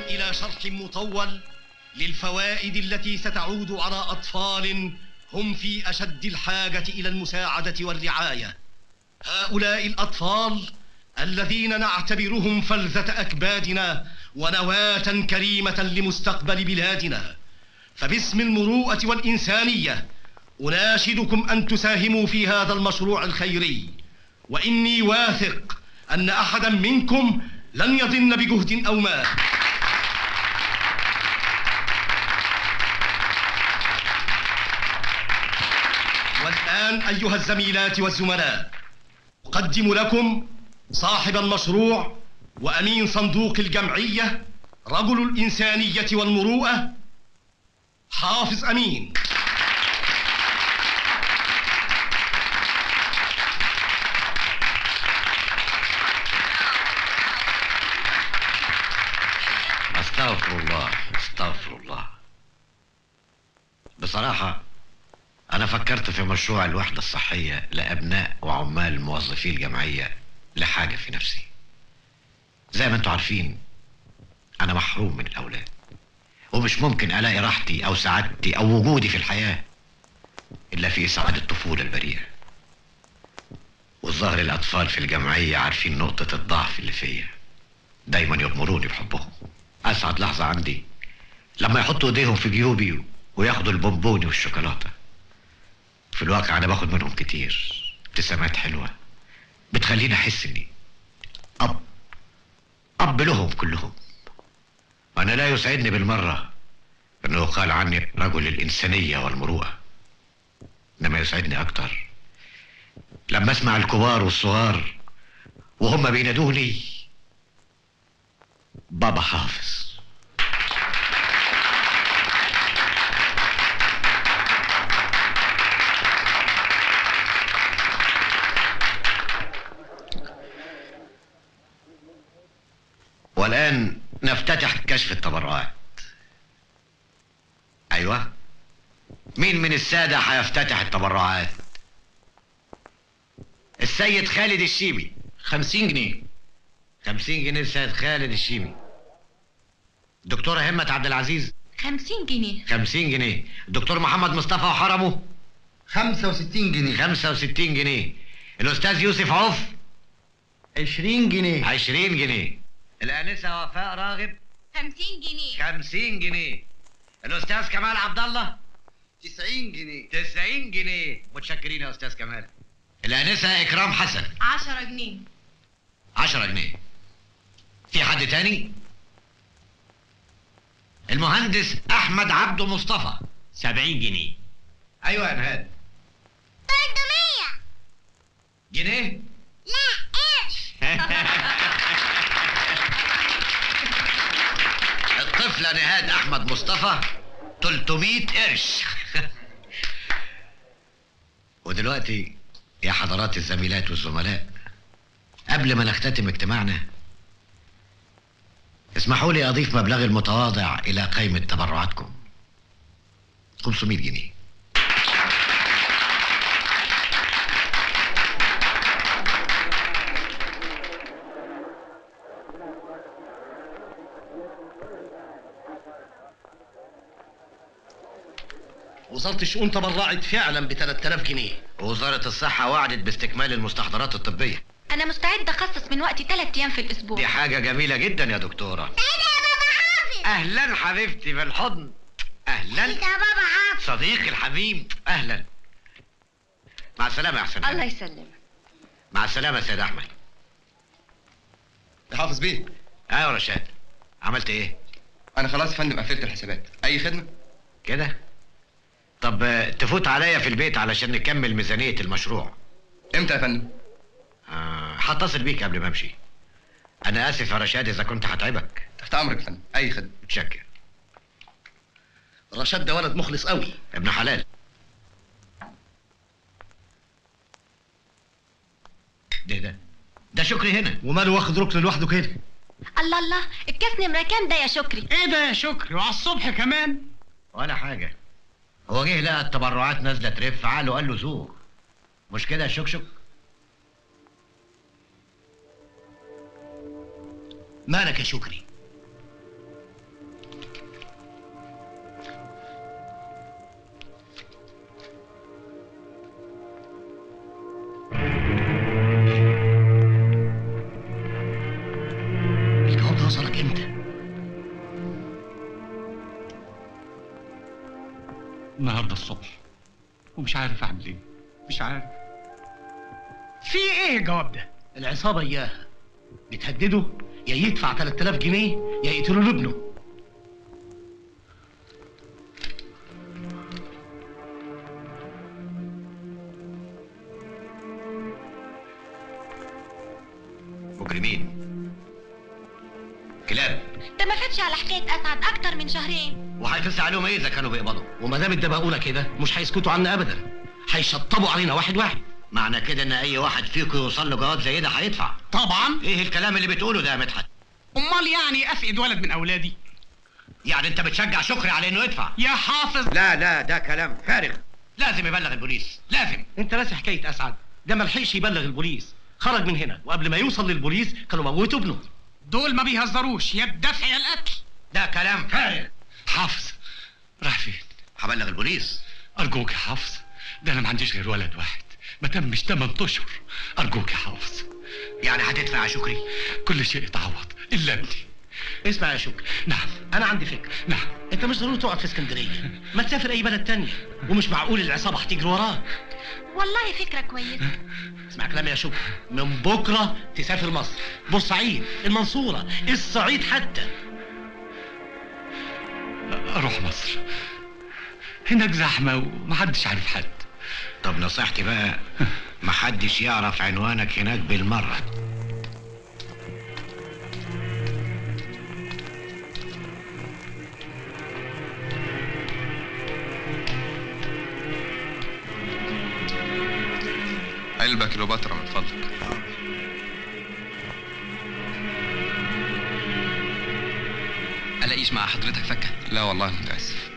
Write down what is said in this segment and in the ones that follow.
إلى شرح مطول للفوائد التي ستعود على أطفال هم في أشد الحاجة إلى المساعدة والرعاية هؤلاء الأطفال الذين نعتبرهم فلذة أكبادنا ونواة كريمة لمستقبل بلادنا فباسم المروءة والإنسانية أناشدكم أن تساهموا في هذا المشروع الخيري وإني واثق أن أحدا منكم لن يضن بجهد أو مال والآن أيها الزميلات والزملاء أقدم لكم صاحب المشروع وأمين صندوق الجمعية رجل الإنسانية والمروءة حافظ أمين استغفر الله استغفر الله بصراحة أنا فكرت في مشروع الوحدة الصحية لأبناء وعمال موظفي الجمعية لحاجة في نفسي زي ما انتوا عارفين أنا محروم من الأولاد ومش ممكن ألاقي راحتي أو سعادتي أو وجودي في الحياة إلا في إسعاد الطفولة البريئة والظاهر الأطفال في الجمعية عارفين نقطة الضعف اللي فيا دايما يغمروني بحبهم أسعد لحظة عندي لما يحطوا إيديهم في جيوبي وياخدوا البونبوني والشوكولاتة في الواقع أنا باخد منهم كتير ابتسامات حلوة بتخليني أحس إني أب أب لهم كلهم وأنا لا يسعدني بالمرة أنه قال عني رجل الإنسانية والمروءة إنما يسعدني أكتر لما أسمع الكبار والصغار وهم بينادوني بابا حافظ والآن نفتتح كشف التبرعات أيوة مين من السادة هيفتتح التبرعات السيد خالد الشيمي خمسين جنيه خمسين جنيه السيد خالد الشيمي دكتورة همة عبد العزيز خمسين جنيه خمسين جنيه الدكتور محمد مصطفى وحرمه 65 جنيه خمسة وستين جنيه الأستاذ يوسف عوف 20 جنيه عشرين جنيه الآنسة وفاء راغب خمسين جنيه خمسين جنيه الأستاذ كمال عبد الله 90 جنيه تسعين جنيه متشكرين يا أستاذ كمال الآنسة إكرام حسن عشرة جنيه عشرة جنيه في حد تاني المهندس أحمد عبده مصطفى سبعين جنيه أيوة يا نهاد تلتمية جنيه لا قرش الطفلة نهاد أحمد مصطفى 300 قرش ودلوقتي يا حضرات الزميلات والزملاء قبل ما نختتم اجتماعنا اسمحوا لي أضيف مبلغي المتواضع إلى قائمة تبرعاتكم 500 جنيه وزارة الشؤون تبرعت فعلا ب 3000 جنيه ووزارة الصحة وعدت باستكمال المستحضرات الطبية أنا مستعد أخصص من وقتي ثلاث أيام في الأسبوع دي حاجة جميلة جدا يا دكتورة إيه ده يا بابا حافظ أهلا حبيبتي في الحضن أهلا يا بابا حافظ صديقي الحبيب أهلا مع السلامة يا حسن الله يسلمك مع السلامة يا سيد أحمد يا حافظ بيه أيوة رشاد عملت إيه؟ انا خلاص يا فندم قفلت الحسابات اي خدمه كده؟ طب آه، تفوت عليا في البيت علشان نكمل ميزانية المشروع امتى يا فندم آه، هتصل بيك قبل ما أمشي أنا آسف يا رشاد إذا كنت هتعبك تحت امرك يا فندم اي خدمه متشكر رشاد ده ولد مخلص قوي ابن حلال ده ده ده شكري هنا وماله واخد ركن لوحده كده الله الله الكاس نمرة كام ده يا شكري ايه ده يا شكري وعلى الصبح كمان ولا حاجة هو جه لقى التبرعات نازلة ترف عقله قال له زور مش كده يا شكشك؟ مالك يا شكري النهارده الصبح ومش عارف اعمل ايه مش عارف في ايه الجواب ده العصابة إياها بتهدده يا يدفع 3000 جنيه يا يقتلوا له ابنه مجرمين كلاب ده ما فاتش على حكاية أسعد أكتر من شهرين وهيفز عليهم ايه اذا كانوا بيقبضوا وما دام اتدبقونا كده مش هيسكتوا عنا أبدا هيشطبوا علينا واحد واحد معنى كده ان اي واحد فيكم يوصل له جواب زي ده هيدفع طبعا ايه الكلام اللي بتقوله ده يا مدحت امال يعني افقد ولد من اولادي يعني انت بتشجع شكري على انه يدفع يا حافظ لا لا ده كلام فارغ لازم يبلغ البوليس لازم انت ناسي حكاية أسعد ده ما لحقش يبلغ البوليس خرج من هنا وقبل ما يوصل للبوليس كانوا موتوا ابنه دول ما بيهزروش يا الدفع يا القتل ده كلام فارغ حافظ راح فين هبلغ البوليس ارجوك يا حافظ ده انا ما عنديش غير ولد واحد ما تمش 8 اشهر ارجوك يا حافظ يعني هتدفع يا شكري كل شيء اتعوض الا ابني اسمع يا شكري نعم أنا عندي فكرة نعم انت مش ضروري تقعد في اسكندريه ما تسافر اي بلد تانية ومش معقول العصابه هتجري وراك والله فكرة كويسة اسمع كلامي يا شكري من بكره تسافر مصر بورسعيد المنصوره الصعيد حتى اروح مصر هناك زحمه ومحدش عارف حد طب نصيحتي بقى محدش يعرف عنوانك هناك بالمرة علبة كليوباترا من فضلك الاقيش مع حضرتك فكه لا والله متأسف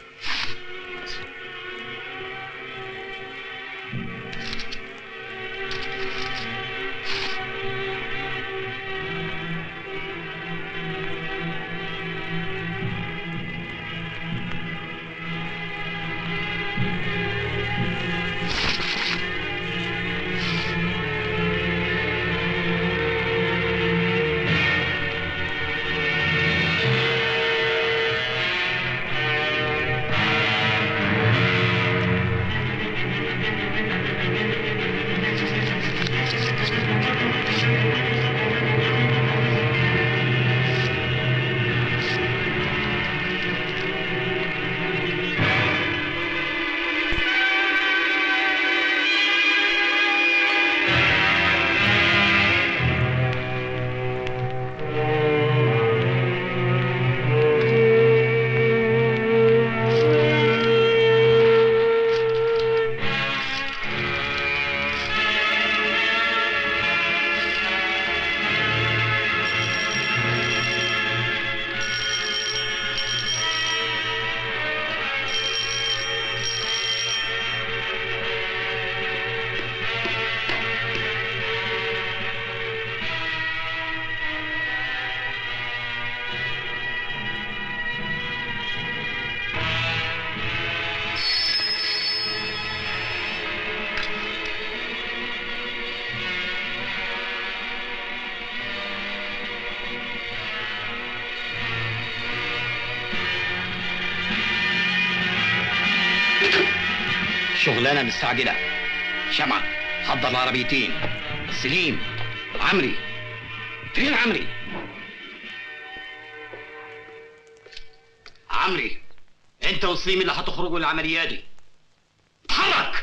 شغلانة مستعجلة شمعة حضر العربيتين سليم عمري فين عمري عمري انت وسليم اللي هتخرجوا العملية دي اتحرك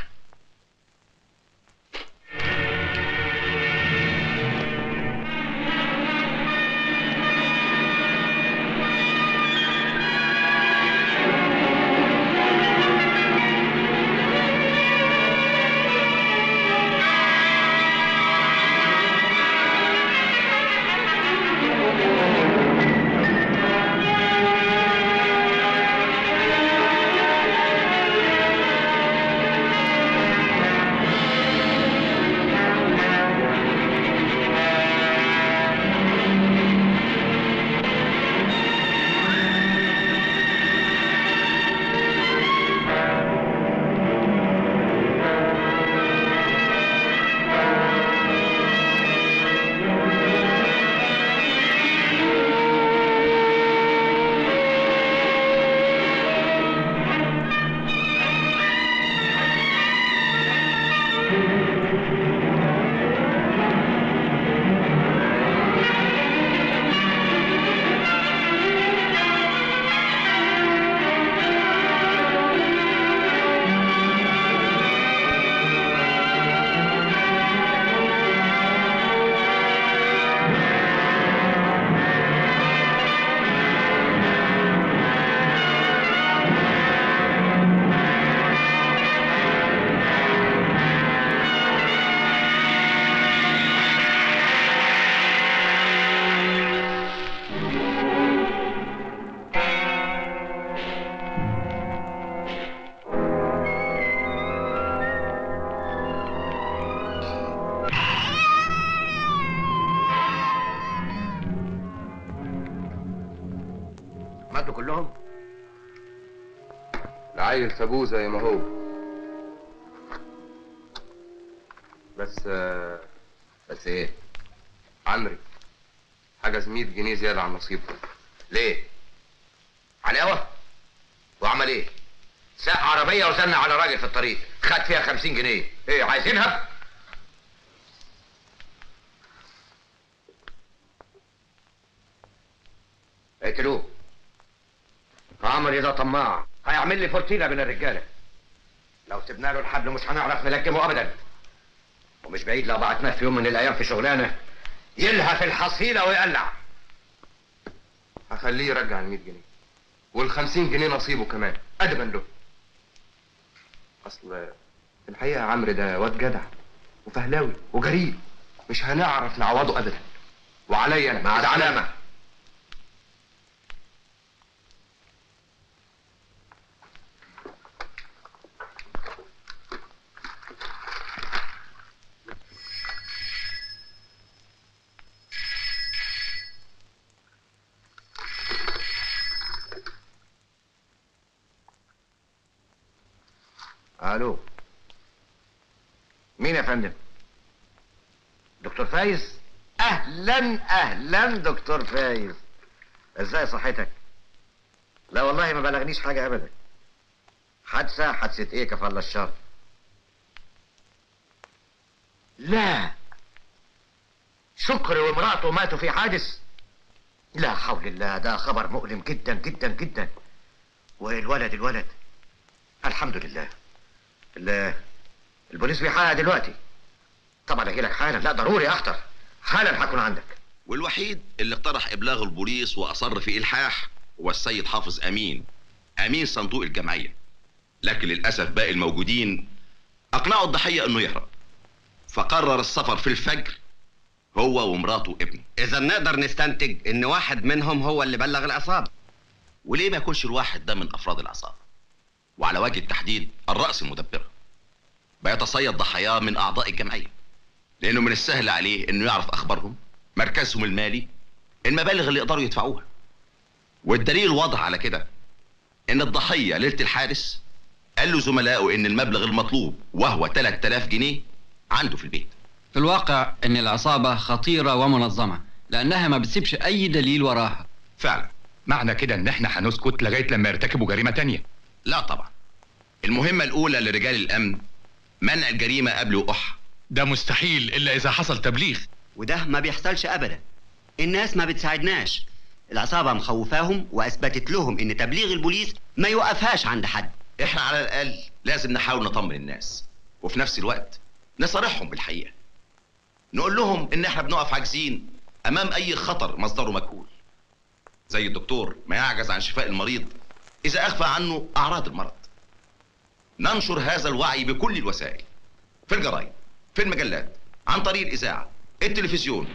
كلهم العيل سابوه زي ما هو بس آه، بس ايه عمري حجز 100 جنيه زيادة عن نصيبه ليه علاوة وعمل ايه ساق عربية وزن على راجل في الطريق خد فيها خمسين جنيه ايه عايزينها اقتلوه عمري ده طماع هيعمل لي فورتينا بين الرجاله لو سيبنا له الحبل مش هنعرف نلكمه ابدا ومش بعيد لو بعتناه في يوم من الايام في شغلانه يلهى في الحصيله ويقلع هخليه يرجع ال 100 جنيه وال 50 جنيه نصيبه كمان ادبا له اصل في الحقيقه عمرو ده واد جدع وفهلاوي وجريء مش هنعرف نعوضه ابدا وعليا انا مع إذا عمل- السلامه الو مين يا فندم دكتور فايز اهلا اهلا دكتور فايز ازاي صحتك لا والله ما بلغنيش حاجه ابدا حادثه حادثه ايه كفى الشر لا شكر ومراته ماتوا في حادث لا حول الله ده خبر مؤلم جدا جدا جدا والولد الولد الحمد لله ال- البوليس بيحقق دلوقتي طبعا اجي لك حالا لا ضروري اخطر حالا هكون عندك والوحيد اللي اقترح ابلاغ البوليس واصر في الحاح هو السيد حافظ امين امين صندوق الجمعيه لكن للاسف باقي الموجودين اقنعوا الضحيه انه يهرب فقرر السفر في الفجر هو ومراته وابنه اذا نقدر نستنتج ان واحد منهم هو اللي بلغ العصابه وليه ما يكونش الواحد ده من افراد العصابه وعلى وجه التحديد الراس المدبره بيتصيد ضحاياه من اعضاء الجمعيه لانه من السهل عليه انه يعرف اخبارهم مركزهم المالي المبالغ اللي يقدروا يدفعوها والدليل الواضح على كده ان الضحيه ليله الحادث قال له زملائه ان المبلغ المطلوب وهو 3000 جنيه عنده في البيت في الواقع ان العصابه خطيره ومنظمه لانها ما بتسيبش اي دليل وراها فعلا معنى كده ان احنا هنسكت لغايه لما يرتكبوا جريمه تانية لا طبعا المهمه الاولى لرجال الامن منع الجريمه قبل وقوعها ده مستحيل الا اذا حصل تبليغ وده ما بيحصلش ابدا الناس ما بتساعدناش العصابه مخوفاهم واثبتت لهم ان تبليغ البوليس ما يوقفهاش عند حد احنا على الاقل لازم نحاول نطمن الناس وفي نفس الوقت نصارحهم بالحقيقه نقول لهم ان احنا بنقف عاجزين امام اي خطر مصدره مجهول زي الدكتور ما يعجز عن شفاء المريض اذا اخفى عنه اعراض المرض ننشر هذا الوعي بكل الوسائل في الجرايد في المجلات عن طريق الاذاعه التلفزيون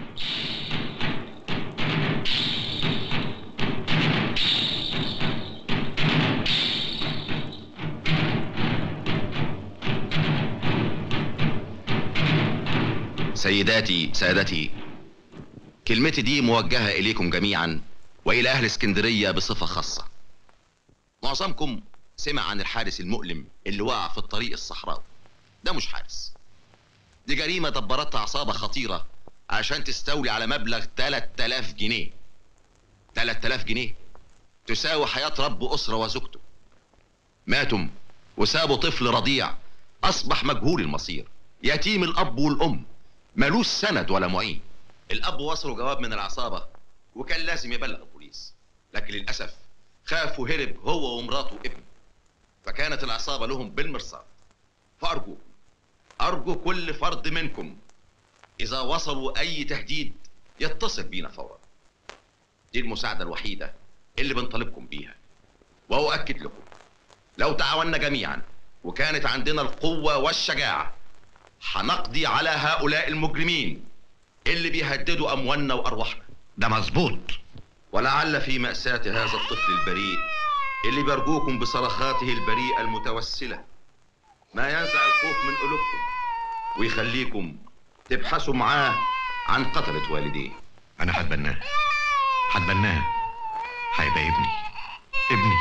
سيداتي سادتي كلمتي دي موجهة إليكم جميعا وإلى أهل اسكندرية بصفة خاصة معظمكم سمع عن الحادث المؤلم اللي وقع في الطريق الصحراوي ده مش حادث دي جريمة دبرتها عصابة خطيرة عشان تستولي على مبلغ 3000 جنيه 3000 جنيه تساوي حياة رب أسرة وزوجته ماتم وسابوا طفل رضيع أصبح مجهول المصير يتيم الأب والأم ملوش سند ولا معين الأب وصله جواب من العصابة وكان لازم يبلغ البوليس لكن للأسف خاف وهرب هو ومراته وابنه فكانت العصابة لهم بالمرصاد فأرجو أرجو كل فرد منكم إذا وصلوا أي تهديد يتصل بينا فورا دي المساعدة الوحيدة اللي بنطالبكم بيها وأؤكد لكم لو تعاوننا جميعا وكانت عندنا القوة والشجاعة هنقضي على هؤلاء المجرمين اللي بيهددوا أموالنا وأرواحنا ده مظبوط ولعل في مأساة هذا الطفل البريء اللي بيرجوكم بصرخاته البريئة المتوسلة ما ينزع الخوف من قلوبكم ويخليكم تبحثوا معاه عن قتلة والديه انا هتبناه هتبناه هيبقى ابني ابني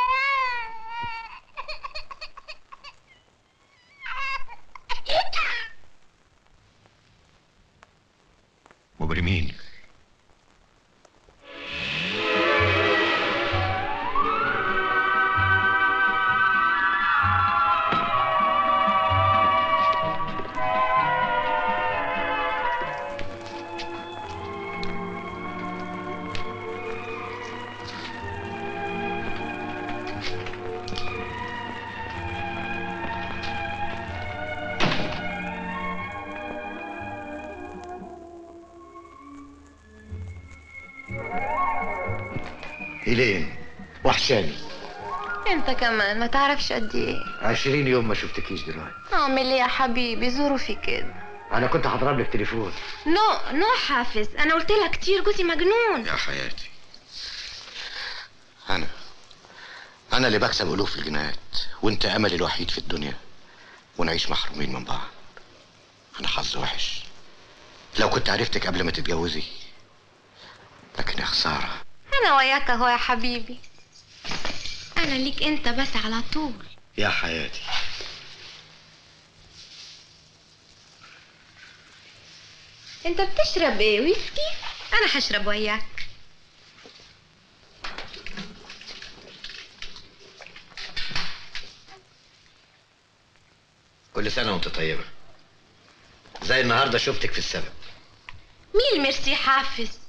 مجرمين هيلين وحشاني انت كمان ما تعرفش قد ايه عشرين يوم ما شفتكيش دلوقتي اعمل ايه يا حبيبي ظروفي كده انا كنت هضرب لك تليفون نو نو حافظ انا قلت لك كتير جوزي مجنون يا حياتي انا انا اللي بكسب الوف الجنيهات وانت املي الوحيد في الدنيا ونعيش محرومين من بعض انا حظ وحش لو كنت عرفتك قبل ما تتجوزي لكن يا خساره انا وياك اهو يا حبيبي انا ليك انت بس على طول يا حياتي انت بتشرب ايه ويسكي انا هشرب وياك كل سنه وانت طيبه زي النهارده شفتك في السبب مين ميرسي حافظ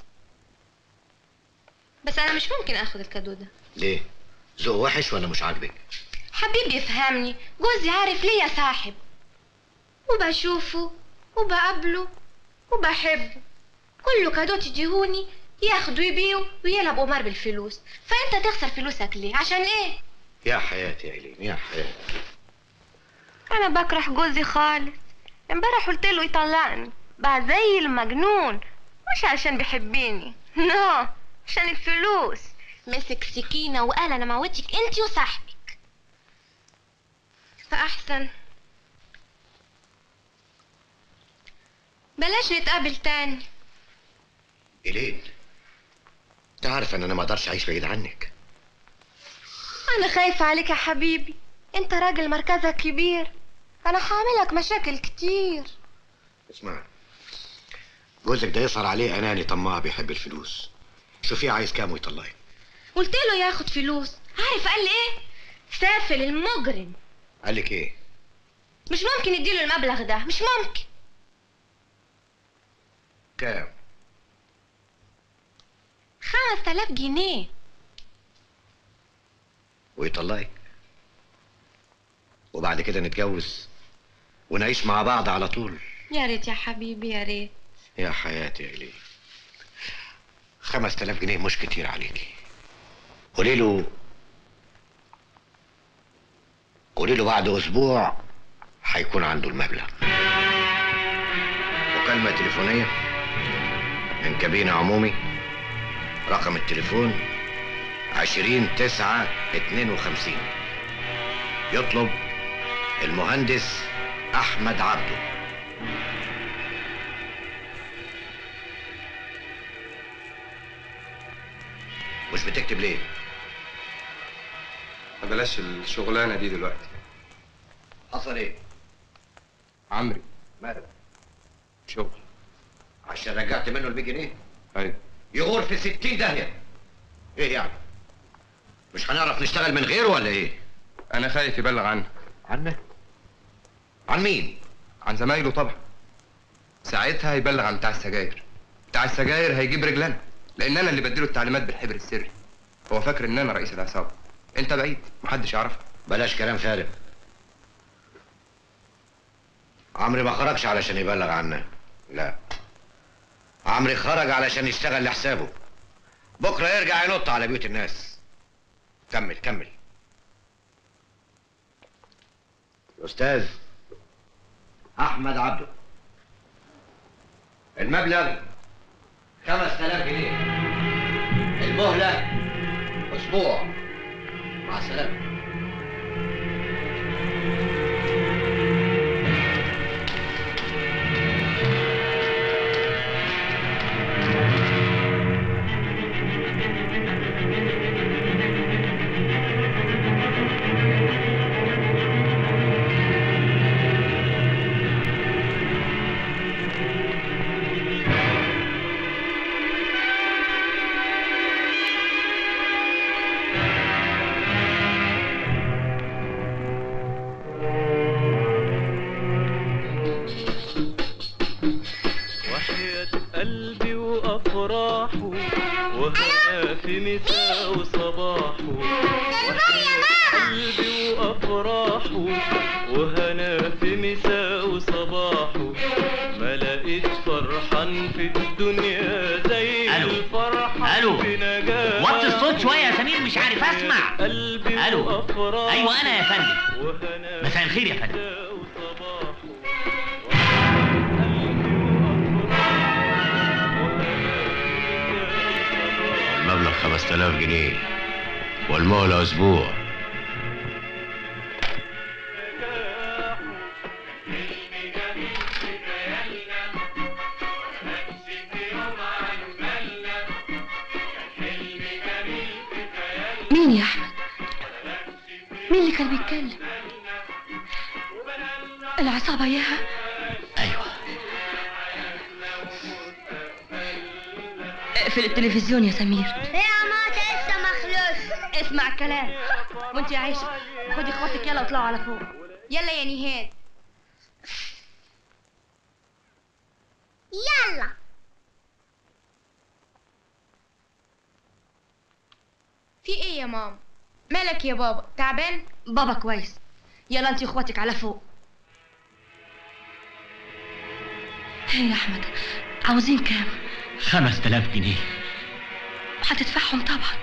بس انا مش ممكن اخد الكادو ده ليه ذوق وحش ولا مش عاجبك حبيبي يفهمني جوزي عارف ليه يا صاحب وبشوفه وبقابله وبحبه كله كادو تديهوني ياخدوا يبيعوا ويلعب قمار بالفلوس فانت تخسر فلوسك ليه عشان ايه يا حياتي يا إيلين يا حياتي انا بكره جوزي خالص امبارح قلت له يطلقني بقى زي المجنون مش عشان بيحبني نو عشان الفلوس مسك سكينة وقال انا موتك انت وصاحبك فاحسن بلاش نتقابل تاني إيلين انت عارف ان انا ما اقدرش اعيش بعيد عنك انا خايفة عليك يا حبيبي انت راجل مركزك كبير انا هعملك مشاكل كتير اسمع جوزك ده يسهر عليه اناني طماع بيحب الفلوس شوفيه عايز كام ويطلعي قلت له ياخد فلوس عارف قال لي ايه سافل المجرم قال لك ايه مش ممكن يديله المبلغ ده مش ممكن كام خمس تلاف جنيه ويطلعك وبعد كده نتجوز ونعيش مع بعض على طول يا ريت يا حبيبي يا ريت يا حياتي يا إيلين خمس تلاف جنيه مش كتير عليكي قولي له قولي له بعد اسبوع هيكون عنده المبلغ مكالمة تليفونية من كابينة عمومي رقم التليفون عشرين تسعة اتنين وخمسين يطلب المهندس أحمد عبده مش بتكتب ليه؟ بلاش الشغلانه دي دلوقتي حصل ايه؟ عمري مالك؟ شغل عشان رجعت منه ال 100 جنيه؟ ايوه يغور في 60 داهية ايه يعني؟ مش هنعرف نشتغل من غيره ولا ايه؟ انا خايف يبلغ عنه عنه؟ عن مين؟ عن زمايله طبعا ساعتها هيبلغ عن بتاع السجاير بتاع السجاير هيجيب رجلنا لان انا اللي بديله التعليمات بالحبر السري هو فاكر ان انا رئيس العصابه انت بعيد محدش يعرفك بلاش كلام فارغ عمري ما خرجش علشان يبلغ عنا لا عمري خرج علشان يشتغل لحسابه بكره يرجع ينط على بيوت الناس كمل كمل استاذ احمد عبده المبلغ خمس تلاف جنيه المهلة اسبوع مع السلامة وهنا في مساء وصباحه قلبي وافراحه وهنا في مساء وصباحه ما لقيت فرحان في الدنيا زي ألو. الفرحة ألو. في نجاح وطي الصوت شوية يا سمير مش عارف أسمع قلبي ألو وأفراحه أيوة أنا يا فندم وهنا مساء الخير يا فندم المبلغ 5000 جنيه والمهلة أسبوع مين يا احمد مين اللي كان بيتكلم العصابة اياها ايوه اقفل التلفزيون يا سمير يا ما لسه مخلص اسمع الكلام وانت يا عيشة خدي اخواتك يلا واطلعوا على فوق يلا يا نهاد يلا في ايه يا ماما مالك يا بابا تعبان بابا كويس يلا انت واخواتك على فوق هي يا احمد عاوزين كام 5000 جنيه هتدفعهم طبعا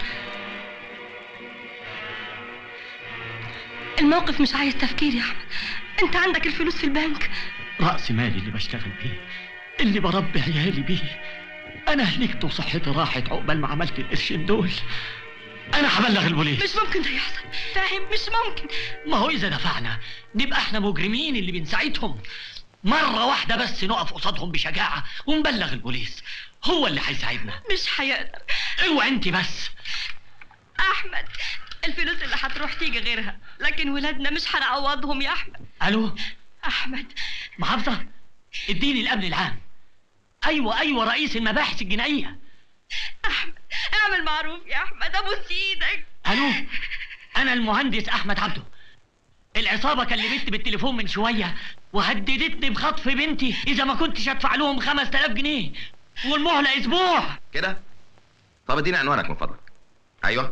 الموقف مش عايز تفكير يا احمد انت عندك الفلوس في البنك رأس مالي اللي بشتغل بيه اللي بربي عيالي بيه أنا هلكت وصحتي راحت عقبال ما عملت القرشين دول أنا هبلغ البوليس مش ممكن ده يحصل فاهم مش ممكن ما هو إذا دفعنا نبقى إحنا مجرمين اللي بنساعدهم مرة واحدة بس نقف قصادهم بشجاعة ونبلغ البوليس هو اللي هيساعدنا مش هيقدر اوعى انت بس احمد الفلوس اللي هتروح تيجي غيرها لكن ولادنا مش هنعوضهم يا احمد الو احمد محافظة اديني الامن العام ايوه ايوه رئيس المباحث الجنائية احمد اعمل معروف يا احمد ابوس ايدك الو انا المهندس احمد عبده العصابة كلمتني بالتليفون من شوية وهددتني بخطف بنتي اذا ما كنتش ادفع لهم 5000 جنيه والمهلة اسبوع كده طب اديني عنوانك من فضلك ايوه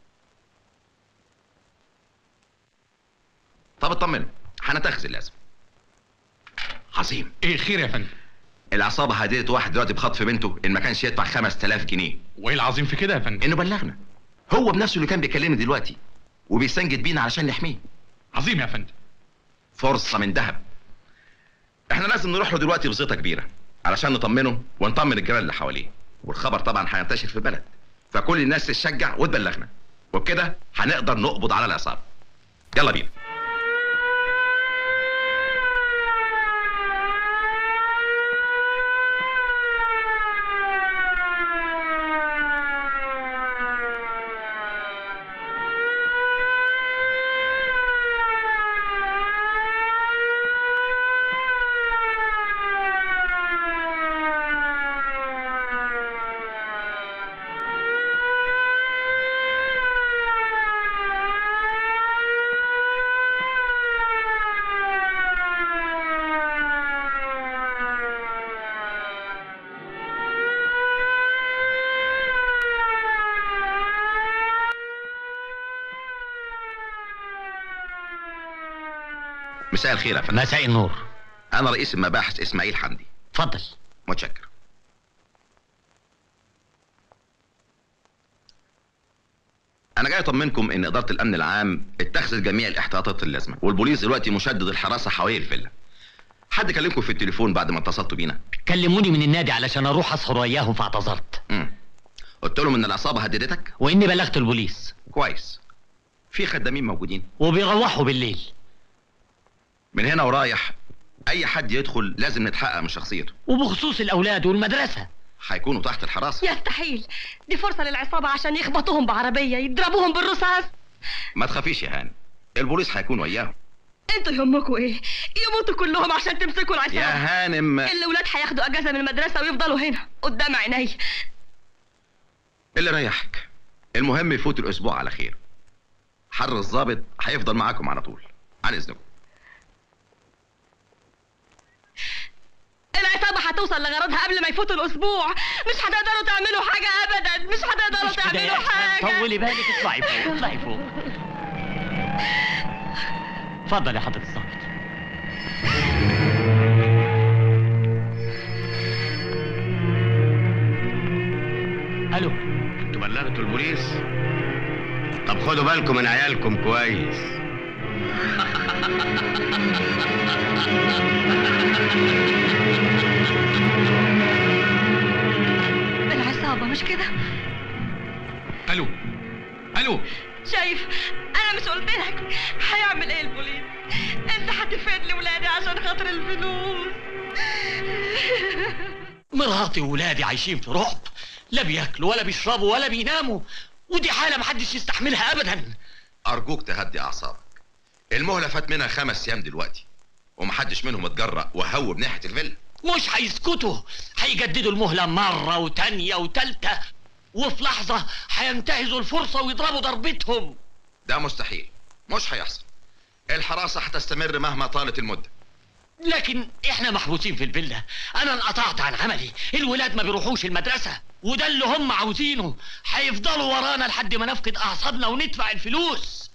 طب اطمنوا هنتخذ اللازم عظيم ايه خير يا فندم العصابه هددت واحد دلوقتي بخطف بنته ان ما كانش يدفع 5000 جنيه وايه العظيم في كده يا فندم انه بلغنا هو بنفسه اللي كان بيكلمني دلوقتي وبيستنجد بينا علشان نحميه عظيم يا فندم فرصه من ذهب احنا لازم نروح له دلوقتي بزيطه كبيره علشان نطمنه ونطمن الجيران اللي حواليه والخبر طبعا هينتشر في البلد فكل الناس تشجع وتبلغنا وبكده هنقدر نقبض على العصابه يلا بينا مساء الخير يا فندم مساء النور انا رئيس المباحث اسماعيل حمدي اتفضل متشكر انا جاي اطمنكم ان اداره الامن العام اتخذت جميع الاحتياطات اللازمه والبوليس دلوقتي مشدد الحراسه حوالين الفيلا حد كلمكم في التليفون بعد ما اتصلتوا بينا كلموني من النادي علشان اروح اسهر وياهم فاعتذرت امم قلت لهم ان العصابه هددتك واني بلغت البوليس كويس في خدامين موجودين وبيروحوا بالليل من هنا ورايح اي حد يدخل لازم نتحقق من شخصيته وبخصوص الاولاد والمدرسه هيكونوا تحت الحراسه يستحيل دي فرصة للعصابة عشان يخبطوهم بعربية يضربوهم بالرصاص ما تخافيش يا هاني البوليس هيكون وياهم انتوا يهمكوا ايه يموتوا كلهم عشان تمسكوا العصابة يا هانم الولاد هياخدوا اجازة من المدرسة ويفضلوا هنا قدام عيني اللي ريحك المهم يفوت الاسبوع على خير حر الضابط هيفضل معاكم على طول عن اذنكم العصابة هتوصل لغرضها قبل ما يفوت الاسبوع مش هتقدروا تعملوا حاجه ابدا مش هتقدروا مش كده يا تعملوا إحسان، حاجه طولي بالك اطلعي فوق اطلعي فوق اتفضل يا حضرة الضابط الو انتوا بلغتوا البوليس طب خدوا بالكم من عيالكم كويس العصابه مش كده الو الو شايف انا مش قلت لك هيعمل ايه البوليس انت هتفيد لي ولادي عشان خاطر الفلوس مراتي وولادي عايشين في رعب لا بياكلوا ولا بيشربوا ولا بيناموا ودي حالة محدش يستحملها أبدا أرجوك تهدي أعصابك المهلة فات منها خمس أيام دلوقتي ومحدش منهم اتجرأ وهوب ناحية الفيلا مش هيسكتوا هيجددوا المهلة مرة وتانية وتالتة وفي لحظة هينتهزوا الفرصة ويضربوا ضربتهم ده مستحيل مش هيحصل الحراسة هتستمر مهما طالت المدة لكن احنا محبوسين في الفيلا انا انقطعت عن عملي الولاد ما بيروحوش المدرسة وده اللي هم عاوزينه هيفضلوا ورانا لحد ما نفقد اعصابنا وندفع الفلوس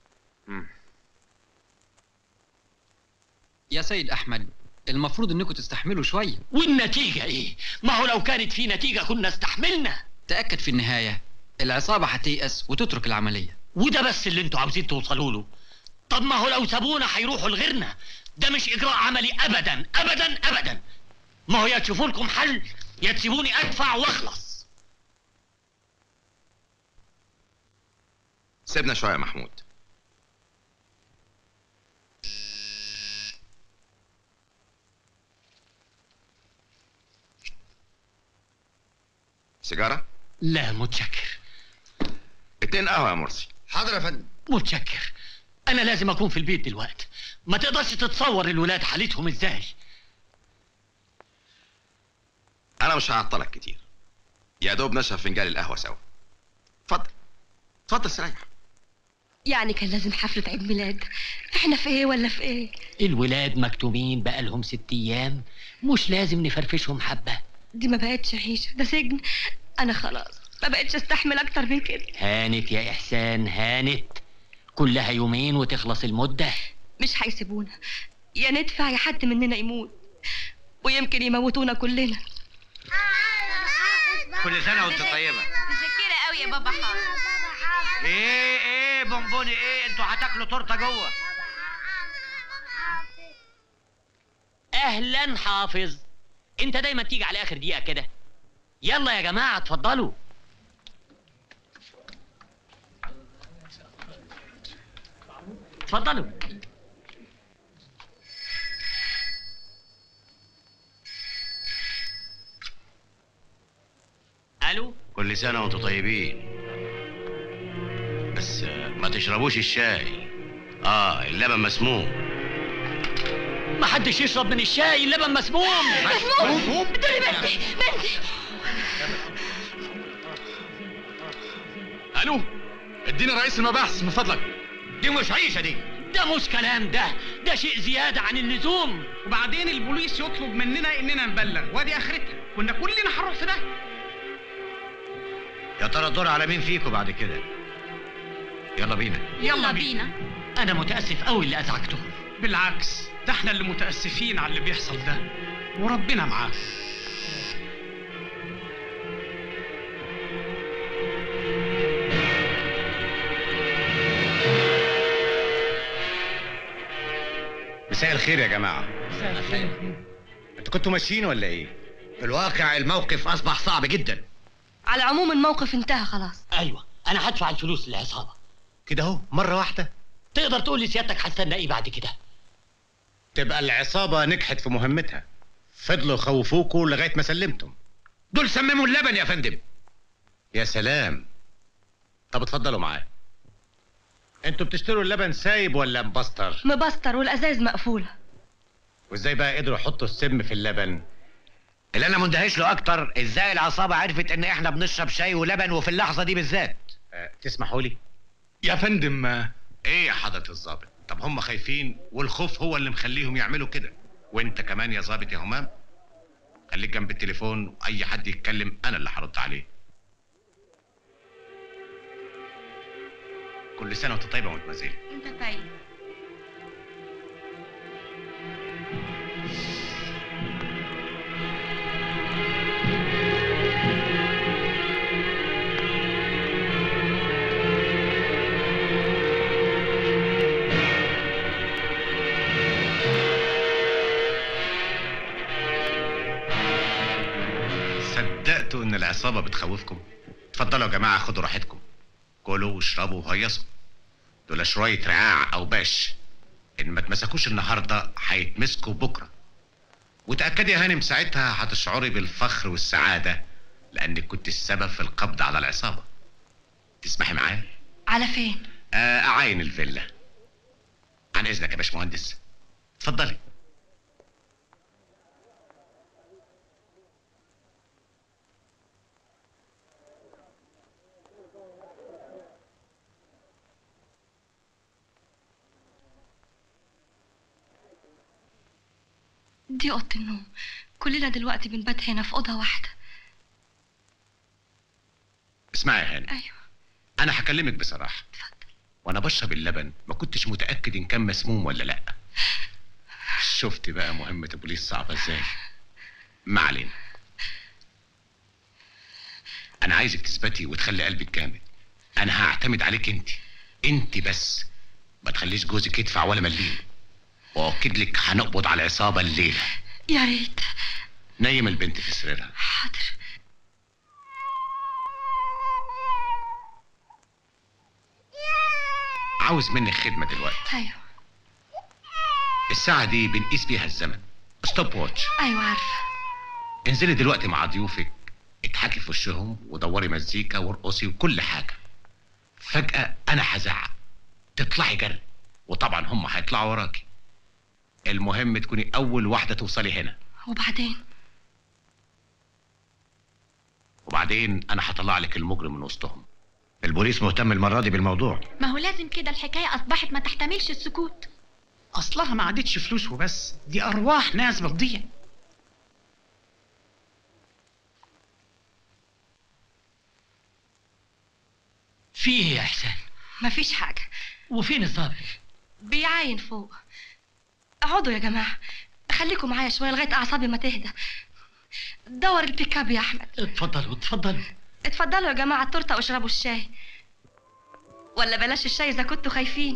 يا سيد احمد المفروض انكم تستحملوا شويه والنتيجة ايه ما هو لو كانت في نتيجة كنا استحملنا تاكد في النهايه العصابه هتيأس وتترك العمليه وده بس اللي انتوا عاوزين توصلوا له طب ما هو لو سابونا هيروحوا لغيرنا ده مش اجراء عملي ابدا ابدا ابدا ما هو يا تشوفوا لكم حل يا تسيبوني ادفع واخلص سيبنا شوية يا محمود سيجارة؟ لا متشكر اتنين قهوة يا مرسي حاضر يا فندم متشكر انا لازم اكون في البيت دلوقتي ما تقدرش تتصور الولاد حالتهم ازاي أنا مش هعطلك كتير يا دوب نشرب فنجان القهوة سوا اتفضل اتفضل استريح يعني كان لازم حفله عيد ميلاد احنا في ايه ولا في ايه الولاد مكتومين بقالهم ست ايام مش لازم نفرفشهم حبه دي ما بقتش عيشه ده سجن انا خلاص ما بقتش استحمل اكتر من كده هانت يا احسان هانت كلها يومين وتخلص المده مش هيسيبونا يا ندفع يا حد مننا يموت ويمكن يموتونا كلنا كل سنة وانت طيبة متشكرة قوي يا بابا حافظ ايه ايه بونبوني ايه انتوا هتاكلوا تورته جوه اهلا حافظ انت دايما تيجي على اخر دقيقه كده يلا يا جماعه اتفضلوا اتفضلوا الو كل سنة وانتوا طيبين بس آه، ما تشربوش الشاي اه اللبن مسموم ما حدش يشرب من الشاي اللبن مسموم مسموم دوري بنتي بنتي الو اديني رئيس المباحث من فضلك دي مش عيشه دي ده مش كلام ده ده شيء زياده عن اللزوم وبعدين البوليس يطلب مننا اننا نبلغ وادي اخرتها كنا كلنا هنروح في ده يا ترى الدور على مين فيكم بعد كده يلا بينا يلا بينا انا متاسف قوي اللي ازعجته بالعكس ده احنا اللي متاسفين على اللي بيحصل ده وربنا معاه مساء الخير يا جماعة انتوا كنتوا ماشيين ولا ايه؟ في الواقع الموقف اصبح صعب جدا على العموم الموقف انتهى خلاص ايوه انا هدفع الفلوس للعصابه كده اهو مرة واحدة تقدر تقول لي سيادتك هستنى ايه بعد كده تبقى العصابة نجحت في مهمتها فضلوا يخوفوكوا لغاية ما سلمتم دول سمموا اللبن يا فندم يا سلام طب اتفضلوا معايا انتوا بتشتروا اللبن سايب ولا مبستر مبستر والازاز مقفوله وازاي بقى قدروا يحطوا السم في اللبن اللي انا مندهش له اكتر ازاي العصابه عرفت ان احنا بنشرب شاي ولبن وفي اللحظه دي بالذات أه تسمحوا لي يا فندم آه، ايه يا حضرة الضابط طب هم خايفين والخوف هو اللي مخليهم يعملوا كده وانت كمان يا ضابط يا همام خليك جنب التليفون واي حد يتكلم انا اللي هرد عليه كل سنه وانت طيبه ومتمزجه انت طيب صدقتوا ان العصابه بتخوفكم اتفضلوا يا جماعه خدوا راحتكم كلوا واشربوا وهيصوا دول شويه رعاع او باش ان ما اتمسكوش النهارده هيتمسكوا بكره وتاكدي يا هانم ساعتها هتشعري بالفخر والسعاده لانك كنت السبب في القبض على العصابه تسمحي معايا على فين آه، اعاين الفيلا عن اذنك يا باشمهندس اتفضلي دي اوضه النوم كلنا دلوقتي بنبات هنا في اوضه واحده اسمعي يا هانم ايوه انا هكلمك بصراحه وانا بشرب اللبن ما كنتش متاكد ان كان مسموم ولا لا شفت بقى مهمه البوليس صعبه ازاي ما علينا انا عايزك تثبتي وتخلي قلبك جامد انا هعتمد عليك انت انت بس ما تخليش جوزك يدفع ولا مليم واكد لك هنقبض على العصابه الليله يا ريت نيم البنت في سريرها حاضر عاوز منك خدمه دلوقتي ايوه الساعه دي بنقيس بيها الزمن ستوب واتش ايوه عارفه انزلي دلوقتي مع ضيوفك اضحكي في وشهم ودوري مزيكا وارقصي وكل حاجه فجاه انا هزعق تطلعي جري وطبعا هم هيطلعوا وراكي المهم تكوني اول واحده توصلي هنا وبعدين وبعدين انا هطلع لك المجرم من وسطهم البوليس مهتم المرة دي بالموضوع ما هو لازم كده الحكاية أصبحت ما تحتملش السكوت اصلها ما عادتش فلوس وبس دي ارواح ناس بتضيع في ايه يا احسان مفيش حاجه وفين الظابط بيعاين فوق اقعدوا يا جماعه خليكم معايا شويه لغايه اعصابي ما تهدى دور البيك اب يا احمد اتفضلوا اتفضلوا اتفضلوا يا جماعه التورته واشربوا الشاي ولا بلاش الشاي اذا كنتوا خايفين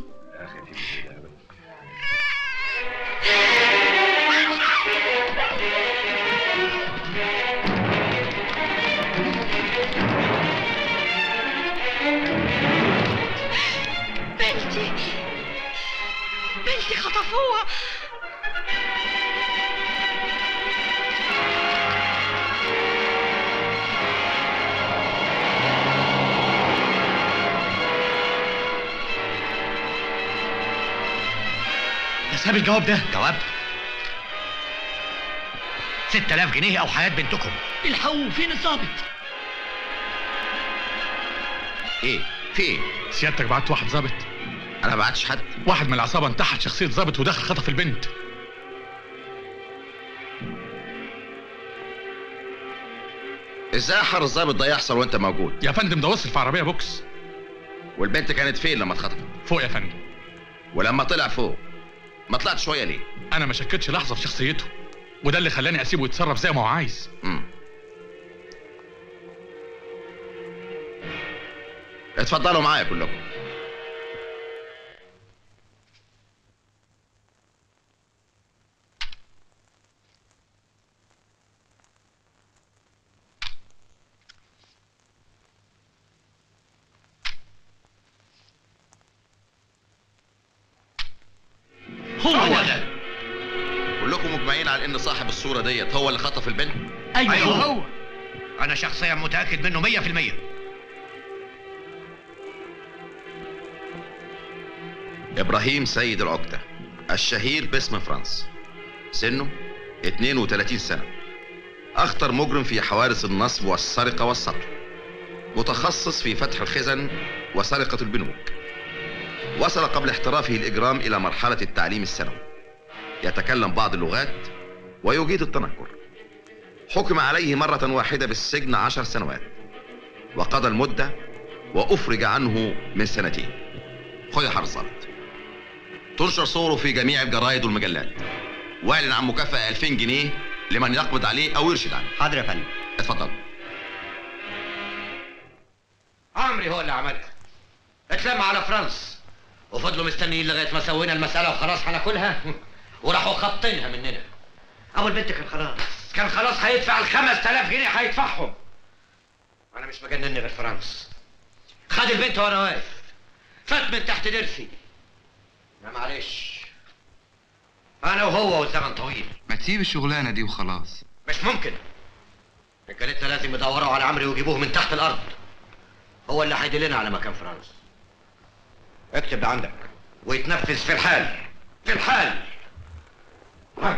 بنتي بنتي خطفوها ده ساب الجواب ده جواب 6000 جنيه او حياة بنتكم الحقوا فين الظابط ايه في ايه سيادتك بعت واحد ظابط انا ما بعتش حد واحد من العصابه انتحل شخصيه ظابط ودخل خطف البنت ازاي حر الظابط ده يحصل وانت موجود يا فندم ده وصل في عربيه بوكس والبنت كانت فين لما اتخطفت فوق يا فندم ولما طلع فوق ما طلعت شويه ليه انا ما شكتش لحظه في شخصيته وده اللي خلاني اسيبه يتصرف زي ما هو عايز امم اتفضلوا معايا كلكم هو ده كلكم مجمعين على ان صاحب الصوره ديت هو اللي خطف البنت ايوه, أيوه هو انا شخصيا متأكد منه 100% ابراهيم سيد العقدة الشهير باسم فرانس سنه 32 سنة اخطر مجرم في حوادث النصب والسرقة والسطو متخصص في فتح الخزن وسرقة البنوك وصل قبل احترافه الإجرام إلى مرحلة التعليم الثانوي يتكلم بعض اللغات ويجيد التنكر حكم عليه مرة واحدة بالسجن عشر سنوات وقضى المدة وأفرج عنه من سنتين خذ يا حارس ضابط تنشر صوره في جميع الجرايد والمجلات واعلن عن مكافأة 2000 جنيه لمن يقبض عليه أو يرشد عنه حاضر يا فندم اتفضل عمري هو اللي عملها اتلم على فرنسا وفضلوا مستنيين لغايه ما سوينا المساله وخلاص هناكلها وراحوا خابطينها مننا ابو البنت كان خلاص كان خلاص هيدفع ال 5000 جنيه هيدفعهم انا مش مجنني غير فرنسا خد البنت وانا واقف فات من تحت ضرسي لا معلش انا وهو والزمن طويل ما تسيب الشغلانه دي وخلاص مش ممكن رجالتنا لازم يدوروا على عمرو ويجيبوه من تحت الارض هو اللي هيدلنا على مكان فرنسا اكتب ده عندك ويتنفذ في الحال في الحال فرنسا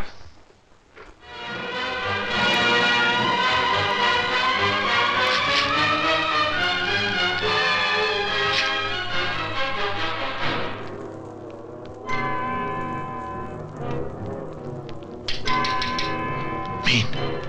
مين؟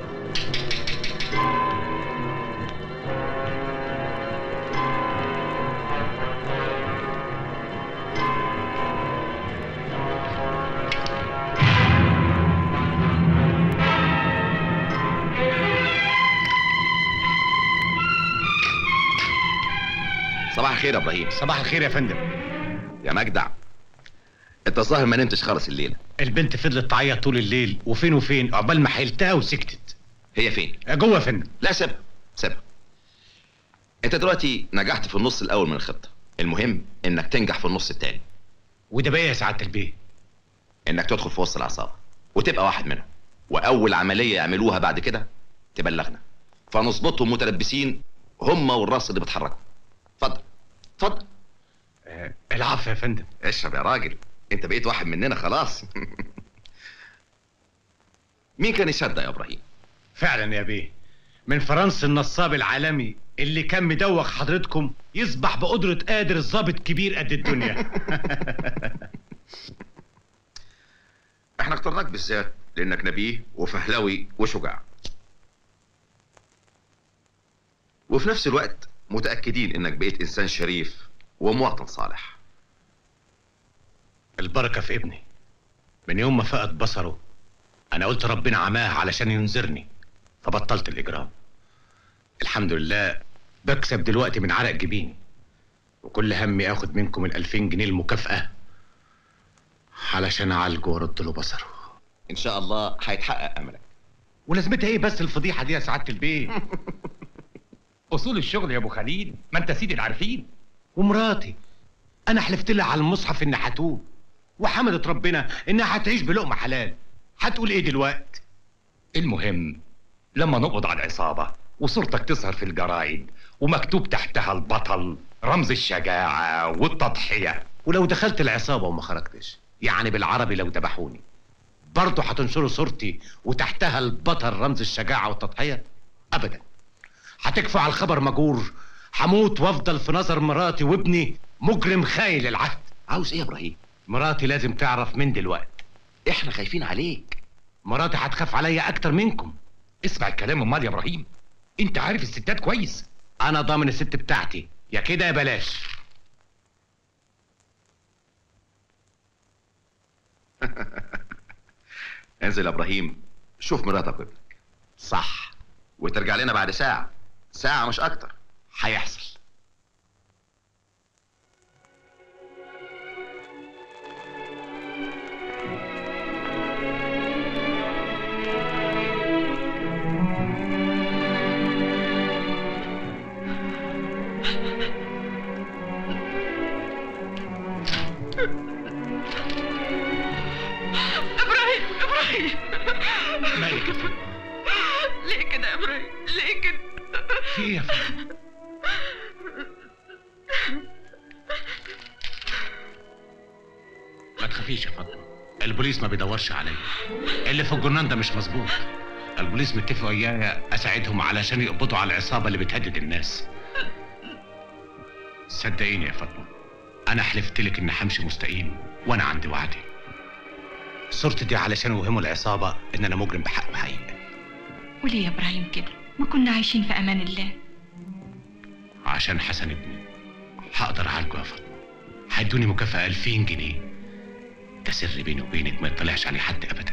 صباح الخير يا ابراهيم صباح الخير يا فندم يا مجدع انت الظاهر ما نمتش خالص الليله البنت فضلت تعيط طول الليل وفين وفين عقبال ما حيلتها وسكتت هي فين جوه يا فندم لا سيبها سيبها انت دلوقتي نجحت في النص الاول من الخطه المهم انك تنجح في النص التاني وده بقى يا سعاده البيه انك تدخل في وسط العصابه وتبقى واحد منهم واول عمليه يعملوها بعد كده تبلغنا فنظبطهم متلبسين هم والراس اللي بيتحركوا اتفضل اتفضل آه العفو يا فندم اشرب يا راجل انت بقيت واحد مننا خلاص مين كان يصدق يا ابراهيم فعلا يا بيه من فرنسا النصاب العالمي اللي كان مدوخ حضرتكم يصبح بقدرة قادر ظابط كبير قد الدنيا احنا اخترناك بالذات لانك نبيه وفهلوي وشجاع وفي نفس الوقت متاكدين انك بقيت انسان شريف ومواطن صالح البركة في ابني من يوم ما فقد بصره أنا قلت ربنا عماه علشان ينذرني فبطلت الإجرام الحمد لله بكسب دلوقتي من عرق جبيني وكل همي آخد منكم الألفين جنيه المكافأة علشان أعالجه وأرد له بصره ان شاء الله هيتحقق املك ولازمتها إيه بس الفضيحة دي يا سعادة البيه اصول الشغل يا ابو خليل ما انت سيد العارفين ومراتي أنا حلفت لها على المصحف إن هتوب وحمدت ربنا إنها هتعيش بلقمة حلال هتقول إيه دلوقتي المهم لما نقبض على العصابة وصورتك تظهر في الجرايد ومكتوب تحتها البطل رمز الشجاعة والتضحية ولو دخلت العصابة وما خرجتش يعني بالعربي لو ذبحوني برضه هتنشروا صورتي وتحتها البطل رمز الشجاعة والتضحية أبدا هتكفوا على الخبر مجور هموت وافضل في نظر مراتي وابني مجرم خاين للعهد عاوز ايه يا ابراهيم مراتي لازم تعرف من دلوقتي احنا خايفين عليك مراتي هتخاف عليا اكتر منكم اسمع الكلام امال يا ابراهيم انت عارف الستات كويس انا ضامن الست بتاعتي يا كده يا بلاش انزل يا ابراهيم شوف مراتك وابنك صح وترجع لنا بعد ساعه ساعه مش اكتر هيحصل ابراهيم ابراهيم مالك يا فندم ليه كده يا ابراهيم ليه كده في ايه يا فندم ما تخافيش يا فاطمه البوليس ما بيدورش عليا اللي في الجرنان ده مش مظبوط البوليس متفق ويايا اساعدهم علشان يقبضوا على العصابه اللي بتهدد الناس صدقيني يا فاطمه انا حلفت لك ان همشي مستقيم وانا عندي وعدي صورتي دي علشان اوهموا العصابه ان انا مجرم بحق وحقيقه وليه يا ابراهيم كده ما كنا عايشين في امان الله عشان حسن ابني هقدر اعالجه يا فاطمه هيدوني مكافأة 2000 جنيه ده سر بيني وبينك ما يطلعش عليه حد ابدا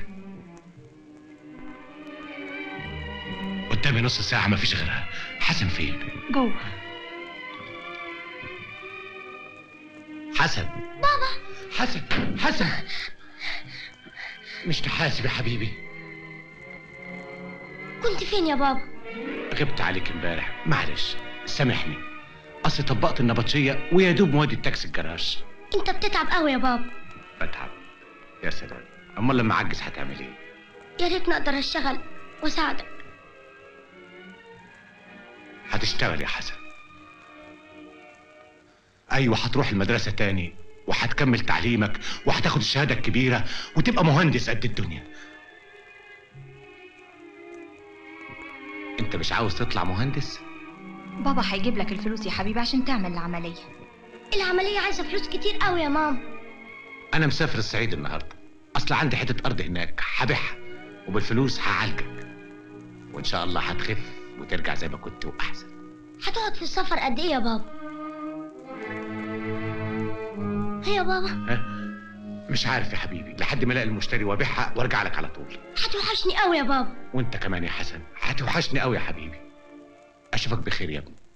قدامي نص ساعة مفيش غيرها حسن فين؟ جوه حسن بابا حسن حسن مش تحاسب يا حبيبي كنت فين يا بابا غبت عليك امبارح معلش سامحني اصل طبقت النبطشية ويا دوب مودي التاكسي الجراج انت بتتعب قوي يا بابا بتعب يا سلام امال لما اعجز هتعمل ايه يا ريت نقدر اشتغل واساعدك هتشتغل يا حسن ايوه هتروح المدرسة تاني وهتكمل تعليمك وهتاخد الشهادة الكبيرة وتبقى مهندس قد الدنيا انت مش عاوز تطلع مهندس بابا هيجيب لك الفلوس يا حبيبي عشان تعمل العمليه العملية عايزة فلوس كتير قوي يا ماما انا مسافر الصعيد النهارده اصل عندي حته ارض هناك هبيعها وبالفلوس هعالجك وان شاء الله هتخف وترجع زي ما كنت واحسن هتقعد في السفر قد ايه يا بابا هي يا بابا ها مش عارف يا حبيبي لحد ما الاقي المشتري وابيعها وارجع لك على طول هتوحشني قوي يا بابا وانت كمان يا حسن هتوحشني قوي يا حبيبي اشوفك بخير يا ابني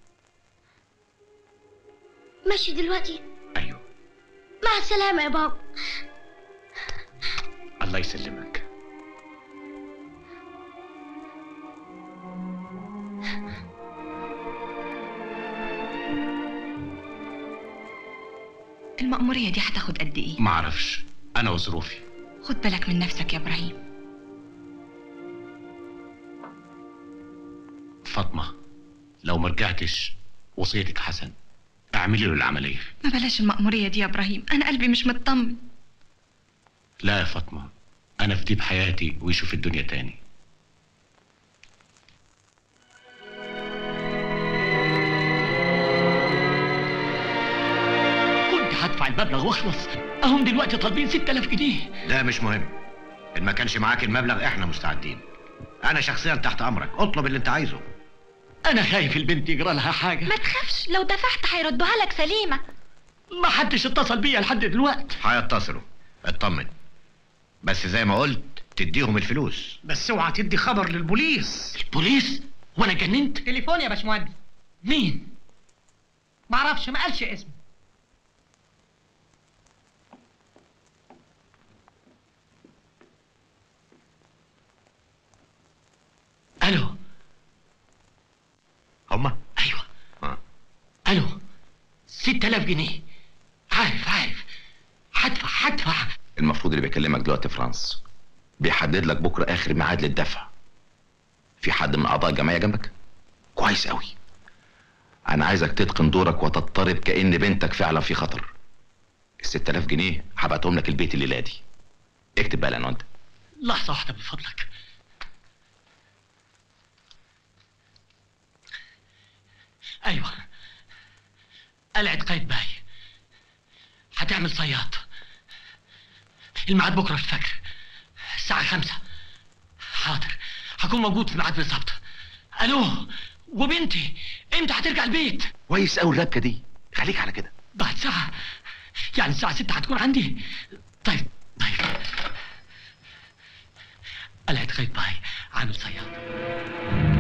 ماشي دلوقتي ايوه مع السلامة يا بابا الله يسلمك المأمورية دي هتاخد قد ايه معرفش انا وظروفي خد بالك من نفسك يا ابراهيم فاطمه لو ما رجعتش وصيتك حسن اعملي له العمليه ما بلاش المأمورية دي يا ابراهيم انا قلبي مش مطمن لا يا فاطمه انا في ديب حياتي ويشوف الدنيا تاني كنت هدفع المبلغ واخلص اهم دلوقتي طالبين 6000 جنيه لا مش مهم ان ما كانش معاك المبلغ احنا مستعدين انا شخصيا تحت امرك اطلب اللي انت عايزه انا خايف البنت يجرى لها حاجه ما تخافش لو دفعت هيردوها لك سليمة ما حدش اتصل بيا لحد دلوقتي هيتصلوا اطمن بس زي ما قلت تديهم الفلوس بس اوعى تدي خبر للبوليس البوليس وانا جننت تليفون يا باشمهندس مين معرفش ما قالش اسمه الو هما ايوه آه. الو 6000 جنيه عارف عارف هدفع هدفع المفروض اللي بيكلمك دلوقتي فرانس بيحدد لك بكره اخر ميعاد للدفع في حد من اعضاء الجمعيه جنبك كويس قوي انا عايزك تتقن دورك وتضطرب كأن بنتك فعلا في خطر ال 6000 جنيه هبعتهم لك البيت الليله دي اكتب بقى العنوان ده لحظة واحدة من فضلك أيوة قلعة قايتباي هتعمل صياد الميعاد بكرة الفجر الساعة خمسة حاضر هكون موجود في الميعاد بالظبط ألو وبنتي امتى هترجع البيت؟ كويس قوي الربكه دي خليك على كده بعد ساعة يعني الساعة ستة هتكون عندي طيب طيب قلعة قايتباي عامل صياد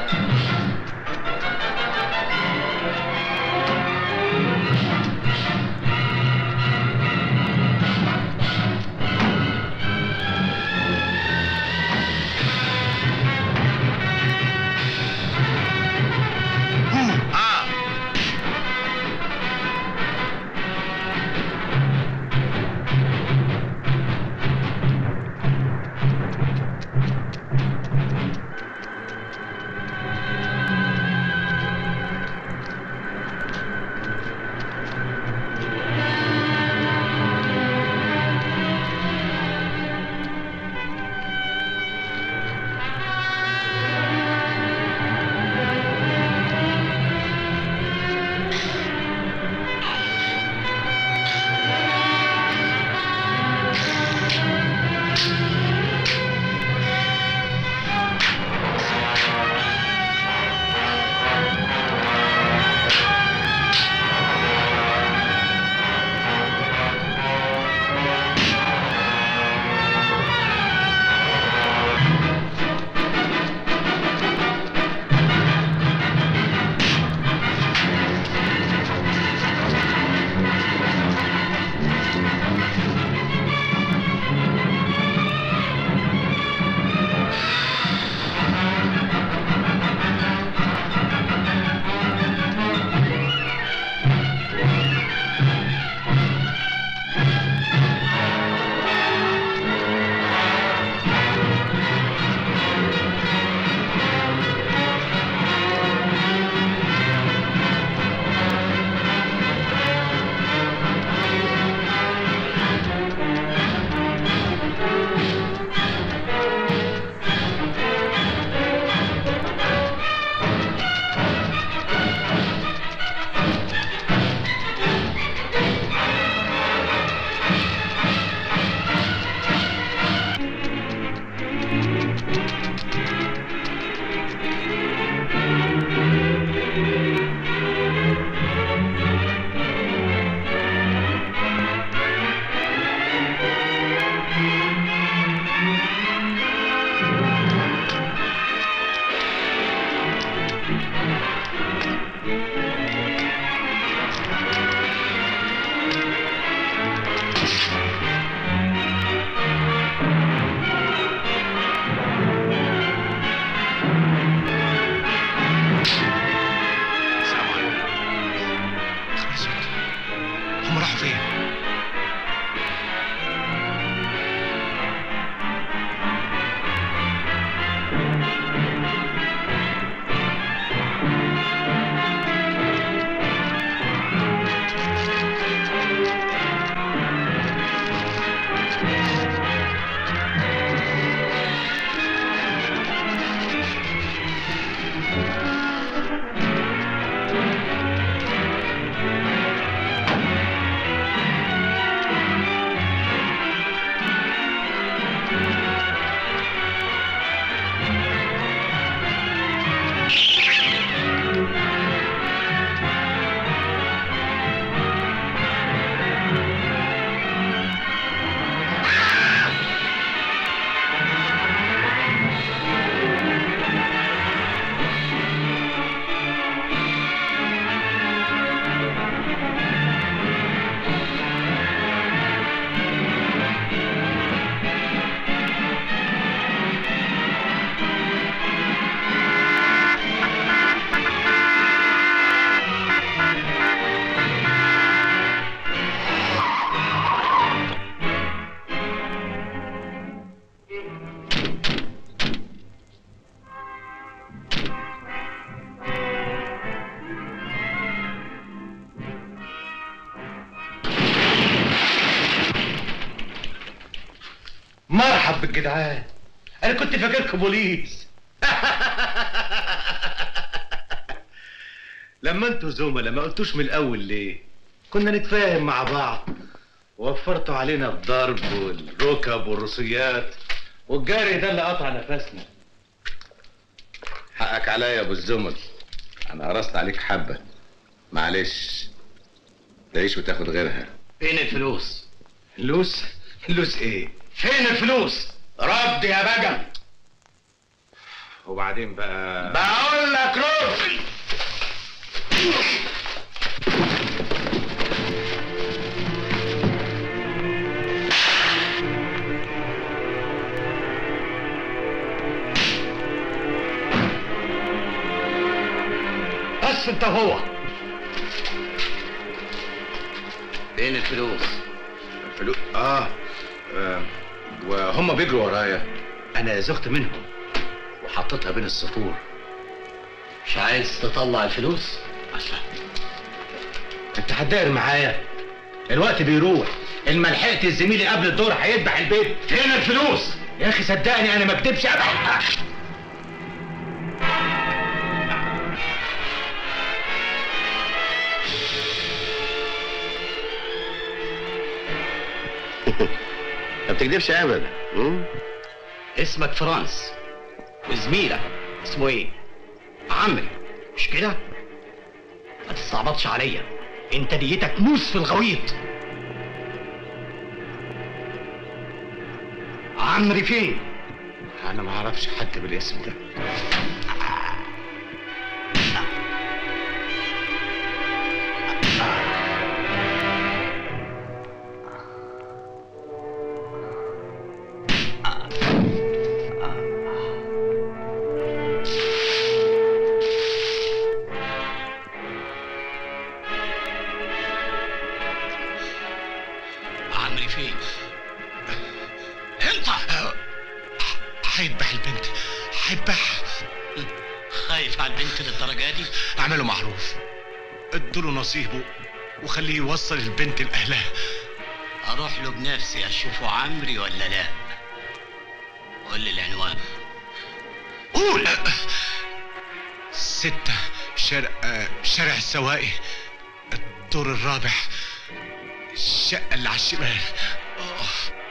هم راحوا فين؟ مرحب بالجدعان انا كنت فاكركم بوليس لما انتوا زملاء ما قلتوش من الاول ليه كنا نتفاهم مع بعض وفرتوا علينا الضرب والركب والرصيات والجري ده اللي قطع نفسنا حقك عليا يا ابو الزمل انا قرصت عليك حبه معلش تعيش وتاخد غيرها فين الفلوس؟ فلوس فلوس ايه فين الفلوس؟ رد يا بجم وبعدين بقى بقول بس انت وهو فين الفلوس؟ الفلوس آه. اه وهم بيجروا ورايا انا زغت منهم وحطيتها بين الصفور مش عايز تطلع الفلوس؟ انت هتداير معايا الوقت بيروح ان ما لحقت زميلي قبل الدور هيذبح البيت فين الفلوس يا اخي صدقني انا ما بكدبش ابدا ما بتكدبش ابدا م? اسمك فرانس وزميلك اسمه ايه؟ عمري مش كده؟ ما تستعبطش عليا انت ديتك موس في الغويط عمري فين؟ انا ما اعرفش حد بالاسم ده عمري فين؟ انت هيذبح البنت هيذبح خايف على البنت للدرجة دي؟ اعمله معروف ادوله نصيبه وخليه يوصل البنت لأهلها اروح له بنفسي اشوفه عمري ولا لا؟ قول لي العنوان قول ستة شارع آه، شارع السواقي الدور الرابع الشقة اللي على الشمال آه.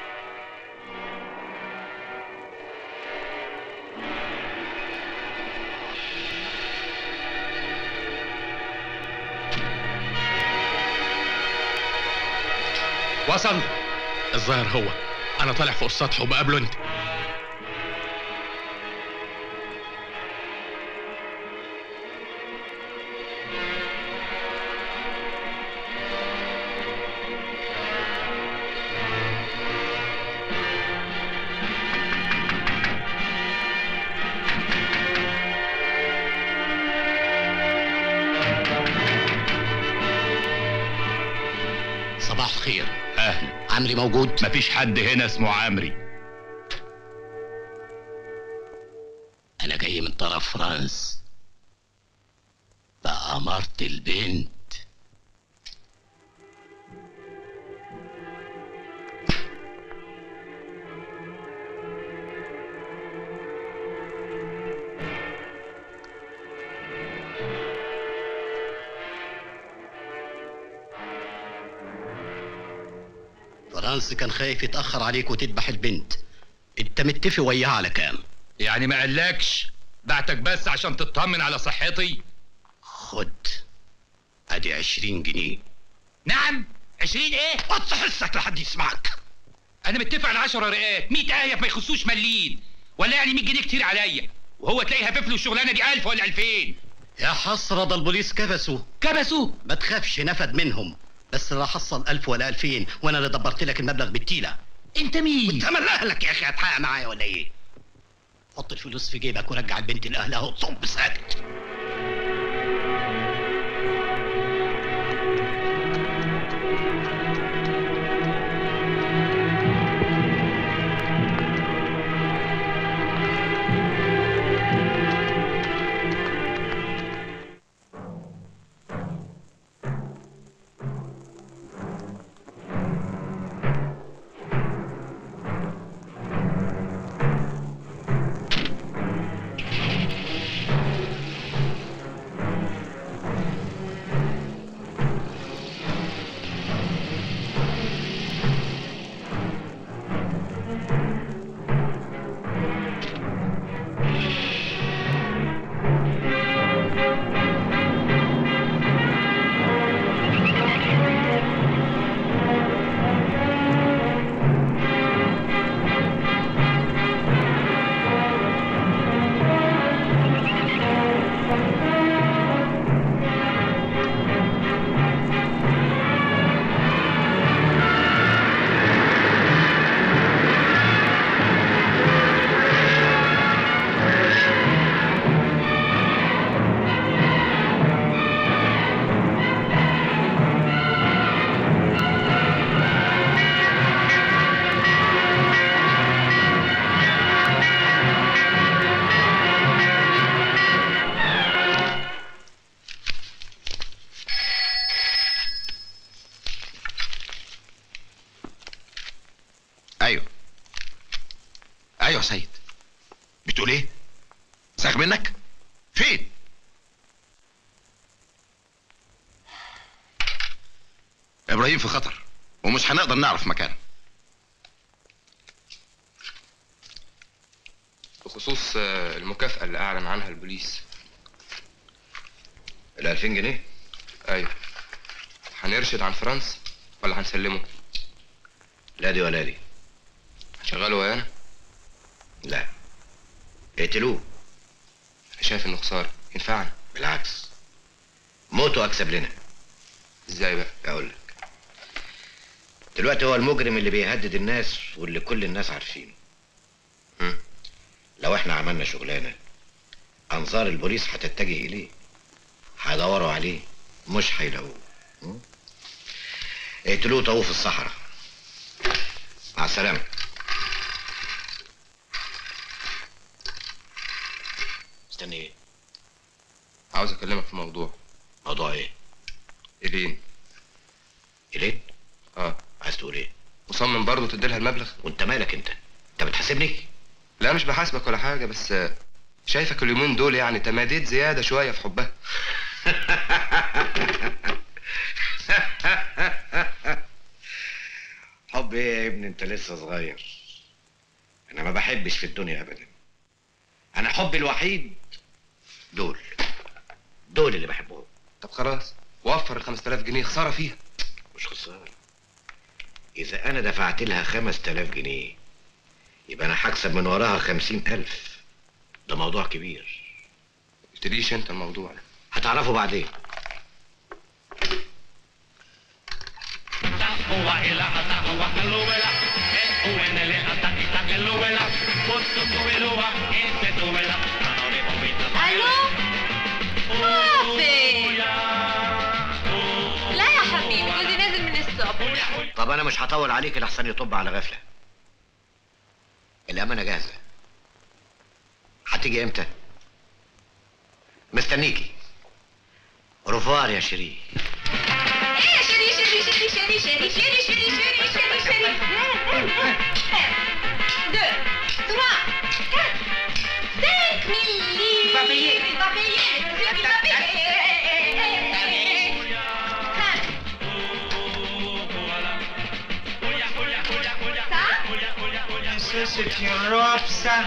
وصل الظاهر هو انا طالع فوق السطح وبقابله انت صباح الخير اهلا عمري موجود مفيش حد هنا اسمه عمري انا جاي من طرف فرانس فأمرت البنت فرانس كان خايف يتأخر عليك وتذبح البنت انت متفق وياها على كام يعني ما قالكش بعتك بس عشان تطمن على صحتي خد ادي عشرين جنيه نعم عشرين ايه وطي حسك لحد يسمعك انا متفق على 10 رقات 100 ايه ما يخصوش مليين ولا يعني 100 جنيه كتير عليا وهو تلاقي هفف له الشغلانه دي 1000 ولا 2000 يا حسرة ده البوليس كبسوا كبسوا ما تخافش نفد منهم بس لا حصل ألف ولا ألفين وأنا اللي دبرت لك المبلغ بالتيلة أنت مين؟ وأنت من أهلك يا أخي هتحقق معايا ولا إيه؟ حط الفلوس في جيبك ورجع البنت لأهلها وصب ساكت سيد بتقول ايه زاغ منك فين ابراهيم في خطر ومش هنقدر نعرف مكانه بخصوص آه، المكافأة اللي أعلن عنها البوليس ال 2000 جنيه أيوه هنرشد عن فرنسا ولا هنسلمه؟ لا دي ولا دي هنشغله ويانا؟ لا اقتلوه أنا شايف إنه خسارة ينفعنا بالعكس موته اكسب لنا ازاي بقى اقول لك دلوقتي هو المجرم اللي بيهدد الناس واللي كل الناس عارفينه لو احنا عملنا شغلانه انظار البوليس هتتجه اليه هيدوروا عليه مش هيلاقوه م? اقتلوه طوه في الصحراء مع السلامه استني ايه عاوز أكلمك في موضوع موضوع ايه إيلين إيلين اه عايز تقول ايه مصمم برضه تديلها المبلغ وانت مالك انت انت بتحاسبني لا مش بحاسبك ولا حاجة بس آه، شايفك اليومين دول يعني تماديت زيادة شوية في حبها حب ايه يا ابني انت لسه صغير انا ما بحبش في الدنيا ابدا انا حبي الوحيد دول دول اللي بحبهم طب خلاص وفر ال 5000 جنيه خسارة فيها مش خسارة إذا أنا دفعت لها خمس تلاف جنيه يبقى أنا هكسب من وراها خمسين ألف ده موضوع كبير قلتليش أنت الموضوع ده هتعرفه بعدين الو صافي لا يا حبيبي جوزي نازل من الصبح طب أنا مش هطول عليك لحسن يطب على غفلة الأمانة جاهزة هتيجي إمتى؟ مستنيكي رفوار يا شيرين ايه شري شري شري شري شري شري شري شري شري شري deux, trois, quatre, cinq mille papiers. Papiers, du Ça, c'est une robe, ça.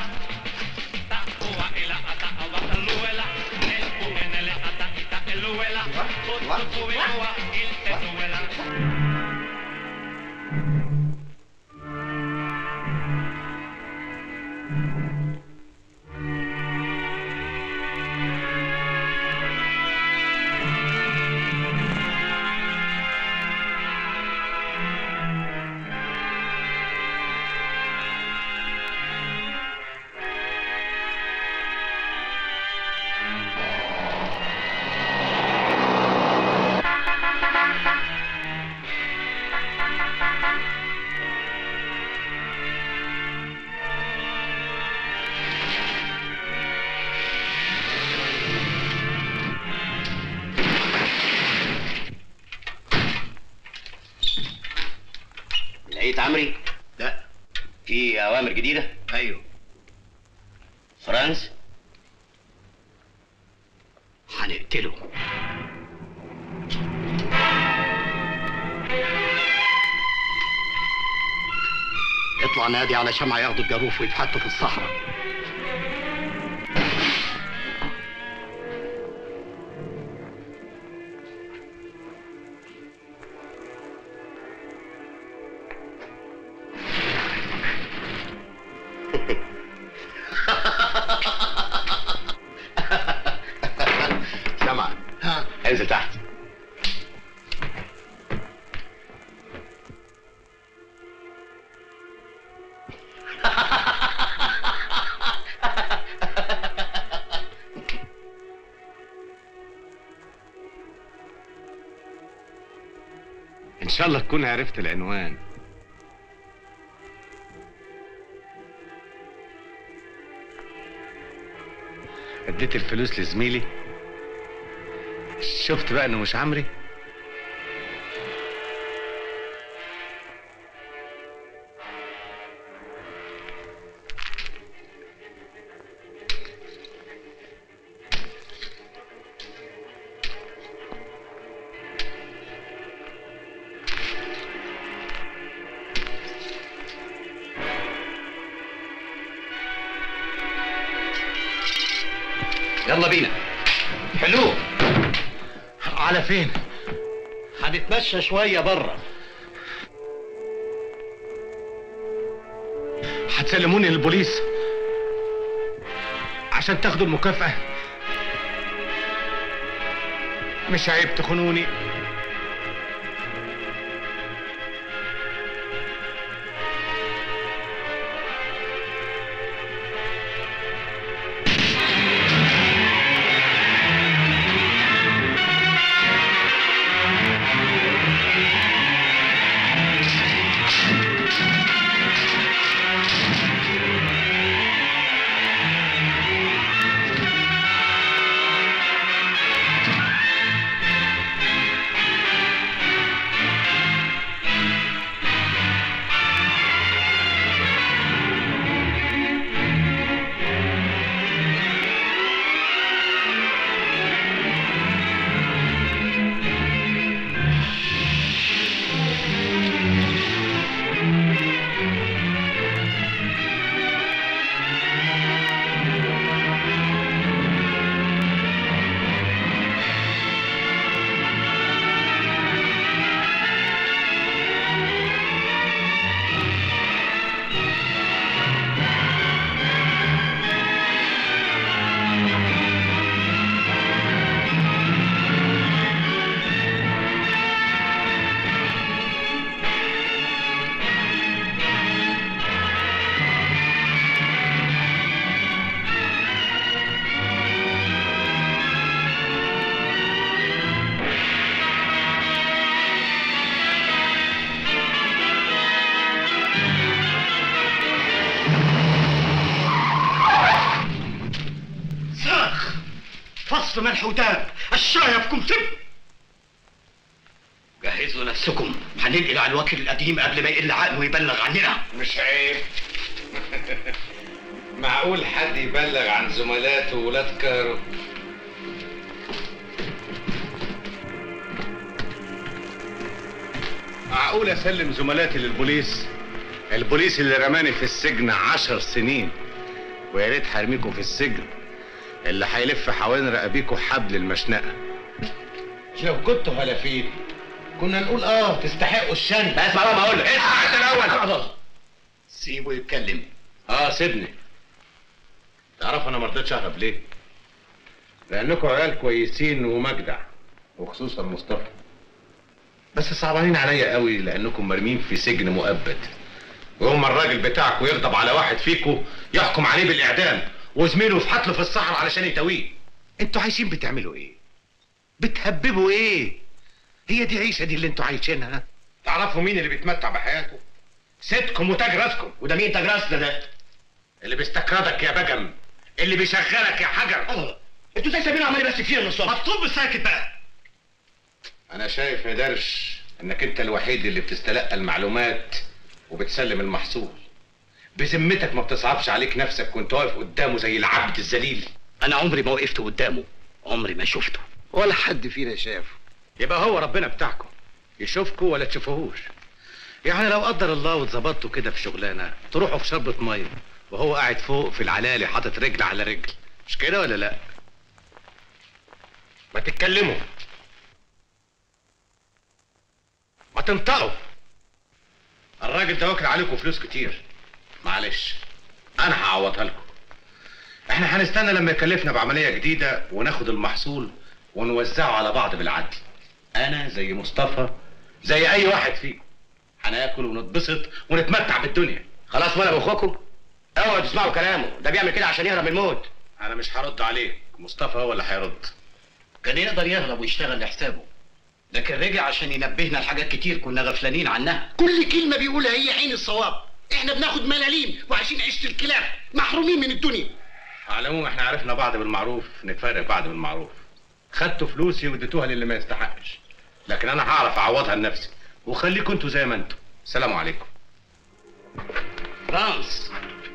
لقيت عمري؟ لا في أوامر جديدة؟ أيوه فرانس هنقتله اطلع نادي على شمعة ياخدوا الجاروف ويتحطوا في الصحراء سمع انزل تحت ان شاء الله تكون عرفت العنوان اديت الفلوس لزميلي شفت بقى انه مش عمري يلا بينا حلوه على فين هنتمشى شويه بره هتسلموني للبوليس عشان تاخدوا المكافأة مش عيب تخونوني صاخ فصل ملح وداب الشايفكم سب جهزوا نفسكم هننقل على الوكيل القديم قبل ما يقل عقله ويبلغ عننا مش عيب معقول حد يبلغ عن زملاته ولاد كارو معقول اسلم زملاتي للبوليس البوليس اللي رماني في السجن عشر سنين ويا ريت هرميكوا في السجن اللي هيلف حوالين رقابيكوا حبل المشنقه لو كنتوا هلافين كنا نقول اه تستحقوا الشن بس بقى ما اقول لك اسمع الاول سيبه يتكلم اه سيبني تعرف انا ما رضيتش اهرب ليه لانكم عيال كويسين ومجدع وخصوصا مصطفى بس صعبانين عليا قوي لانكم مرمين في سجن مؤبد ويوم ما الراجل بتاعكم يغضب على واحد فيكم يحكم عليه بالاعدام وزميله في حتله في الصحراء علشان يتويه انتوا عايشين بتعملوا ايه بتهببوا ايه هي دي عيشه دي اللي انتوا عايشينها تعرفوا مين اللي بيتمتع بحياته سيدكم وتاج راسكم وده مين تاج راسنا ده اللي بيستكردك يا بجم اللي بيشغلك يا حجر انتوا ازاي سايبين عمالي بس فينا الصبح مطلوب ساكت بقى انا شايف يا درش انك انت الوحيد اللي بتستلقى المعلومات وبتسلم المحصول بذمتك ما بتصعبش عليك نفسك وانت واقف قدامه زي العبد الذليل انا عمري ما وقفت قدامه عمري ما شفته ولا حد فينا شافه يبقى هو ربنا بتاعكم يشوفكوا ولا تشوفوهوش يعني لو قدر الله واتظبطتوا كده في شغلانه تروحوا في شربة ميه وهو قاعد فوق في العلالي حاطط رجل على رجل مش كده ولا لا ما تتكلموا ما تنطقوا الراجل ده واكل عليكم فلوس كتير معلش انا هعوضها لكم احنا هنستنى لما يكلفنا بعمليه جديده وناخد المحصول ونوزعه على بعض بالعدل انا زي مصطفى زي اي واحد فيكم هناكل ونتبسط ونتمتع بالدنيا خلاص وانا باخوكم اوعوا تسمعوا كلامه ده بيعمل كده عشان يهرب من الموت انا مش هرد عليه مصطفى هو اللي هيرد كان يقدر يهرب ويشتغل لحسابه لكن رجع عشان ينبهنا لحاجات كتير كنا غفلانين عنها كل كلمة بيقولها هي عين الصواب احنا بناخد ملاليم وعايشين عيشة الكلاب محرومين من الدنيا على العموم احنا عرفنا بعض بالمعروف نتفرق بعض بالمعروف خدتوا فلوسي واديتوها للي ما يستحقش لكن انا هعرف اعوضها لنفسي وخليكم انتوا زي ما انتوا سلام عليكم فرانس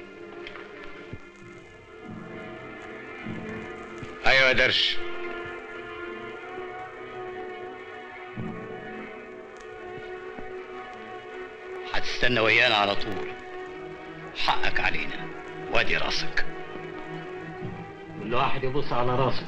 ايوه يا درش هتستنى ويانا على طول حقك علينا وادي راسك كل واحد يبص على راسه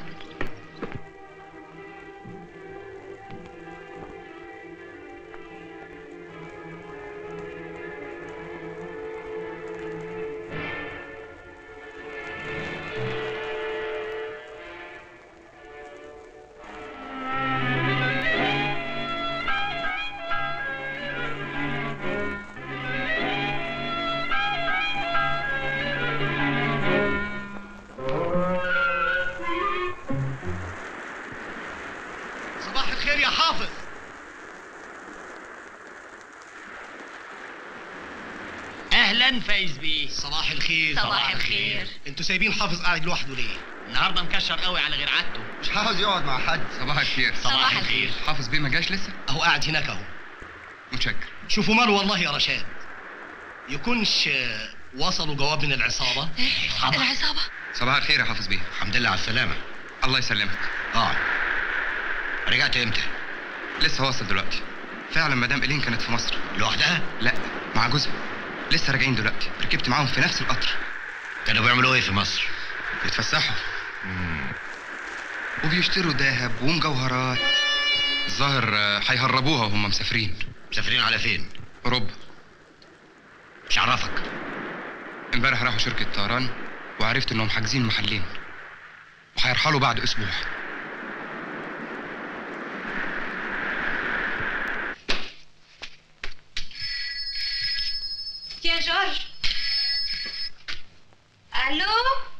صباح الخير يا حافظ اهلا فايز بيه صباح الخير صباح الخير. انتوا سايبين حافظ قاعد لوحده ليه النهارده مكشر قوي على غير عادته مش عاوز يقعد مع حد صباح الخير صباح الخير. حافظ بيه ما جاش لسه اهو قاعد هناك اهو متشكر شوفوا ماله والله يا رشاد يكونش آه، وصلوا جواب من العصابة العصابة صباح الخير يا حافظ بيه الحمد لله على السلامة الله يسلمك اه رجعت امتى؟ لسه واصل دلوقتي فعلا مدام إيلين كانت في مصر لوحدها؟ لا مع جوزها لسه راجعين دلوقتي ركبت معاهم في نفس القطر كانوا بيعملوا ايه في مصر؟ بيتفسحوا وبيشتروا ذهب ومجوهرات الظاهر آه، هيهربوها وهم مسافرين مسافرين على فين؟ اوروبا مش عرفك امبارح راحوا شركة طيران وعرفت انهم حاجزين محلين وهيرحلوا بعد اسبوع Tiens, Georges. Allô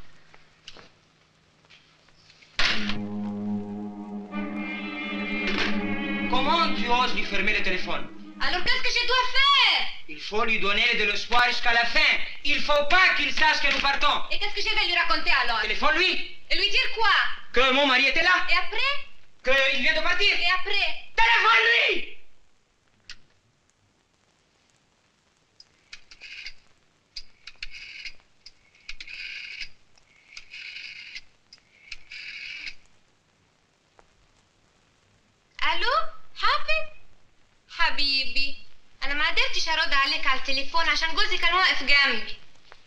Comment tu oses lui fermer le téléphone Alors qu'est-ce que je dois faire Il faut lui donner de l'espoir jusqu'à la fin. Il faut pas qu'il sache que nous partons. Et qu'est-ce que je vais lui raconter alors Téléphone-lui. Et lui dire quoi Que mon mari était là. Et après Qu'il vient de partir. Et après Téléphone-lui الو حافظ حبيبي انا ما قدرتش ارد عليك على التليفون عشان جوزي كان واقف جنبي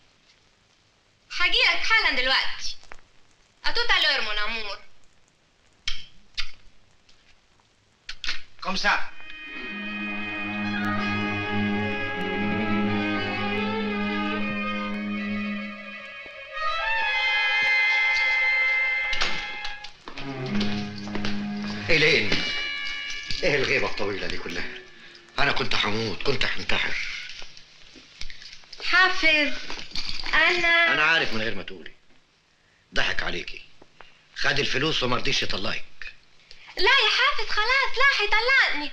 هجيلك حالا دلوقتي اتوت الور مون امور Comme ça. إيلين ايه الغيبة الطويلة دي كلها؟ أنا كنت هموت كنت هنتحر حافظ انا أنا عارف من غير ما تقولي ضحك عليكي خد الفلوس وما رضيش يطلعك لا يا حافظ خلاص لا هيطلقني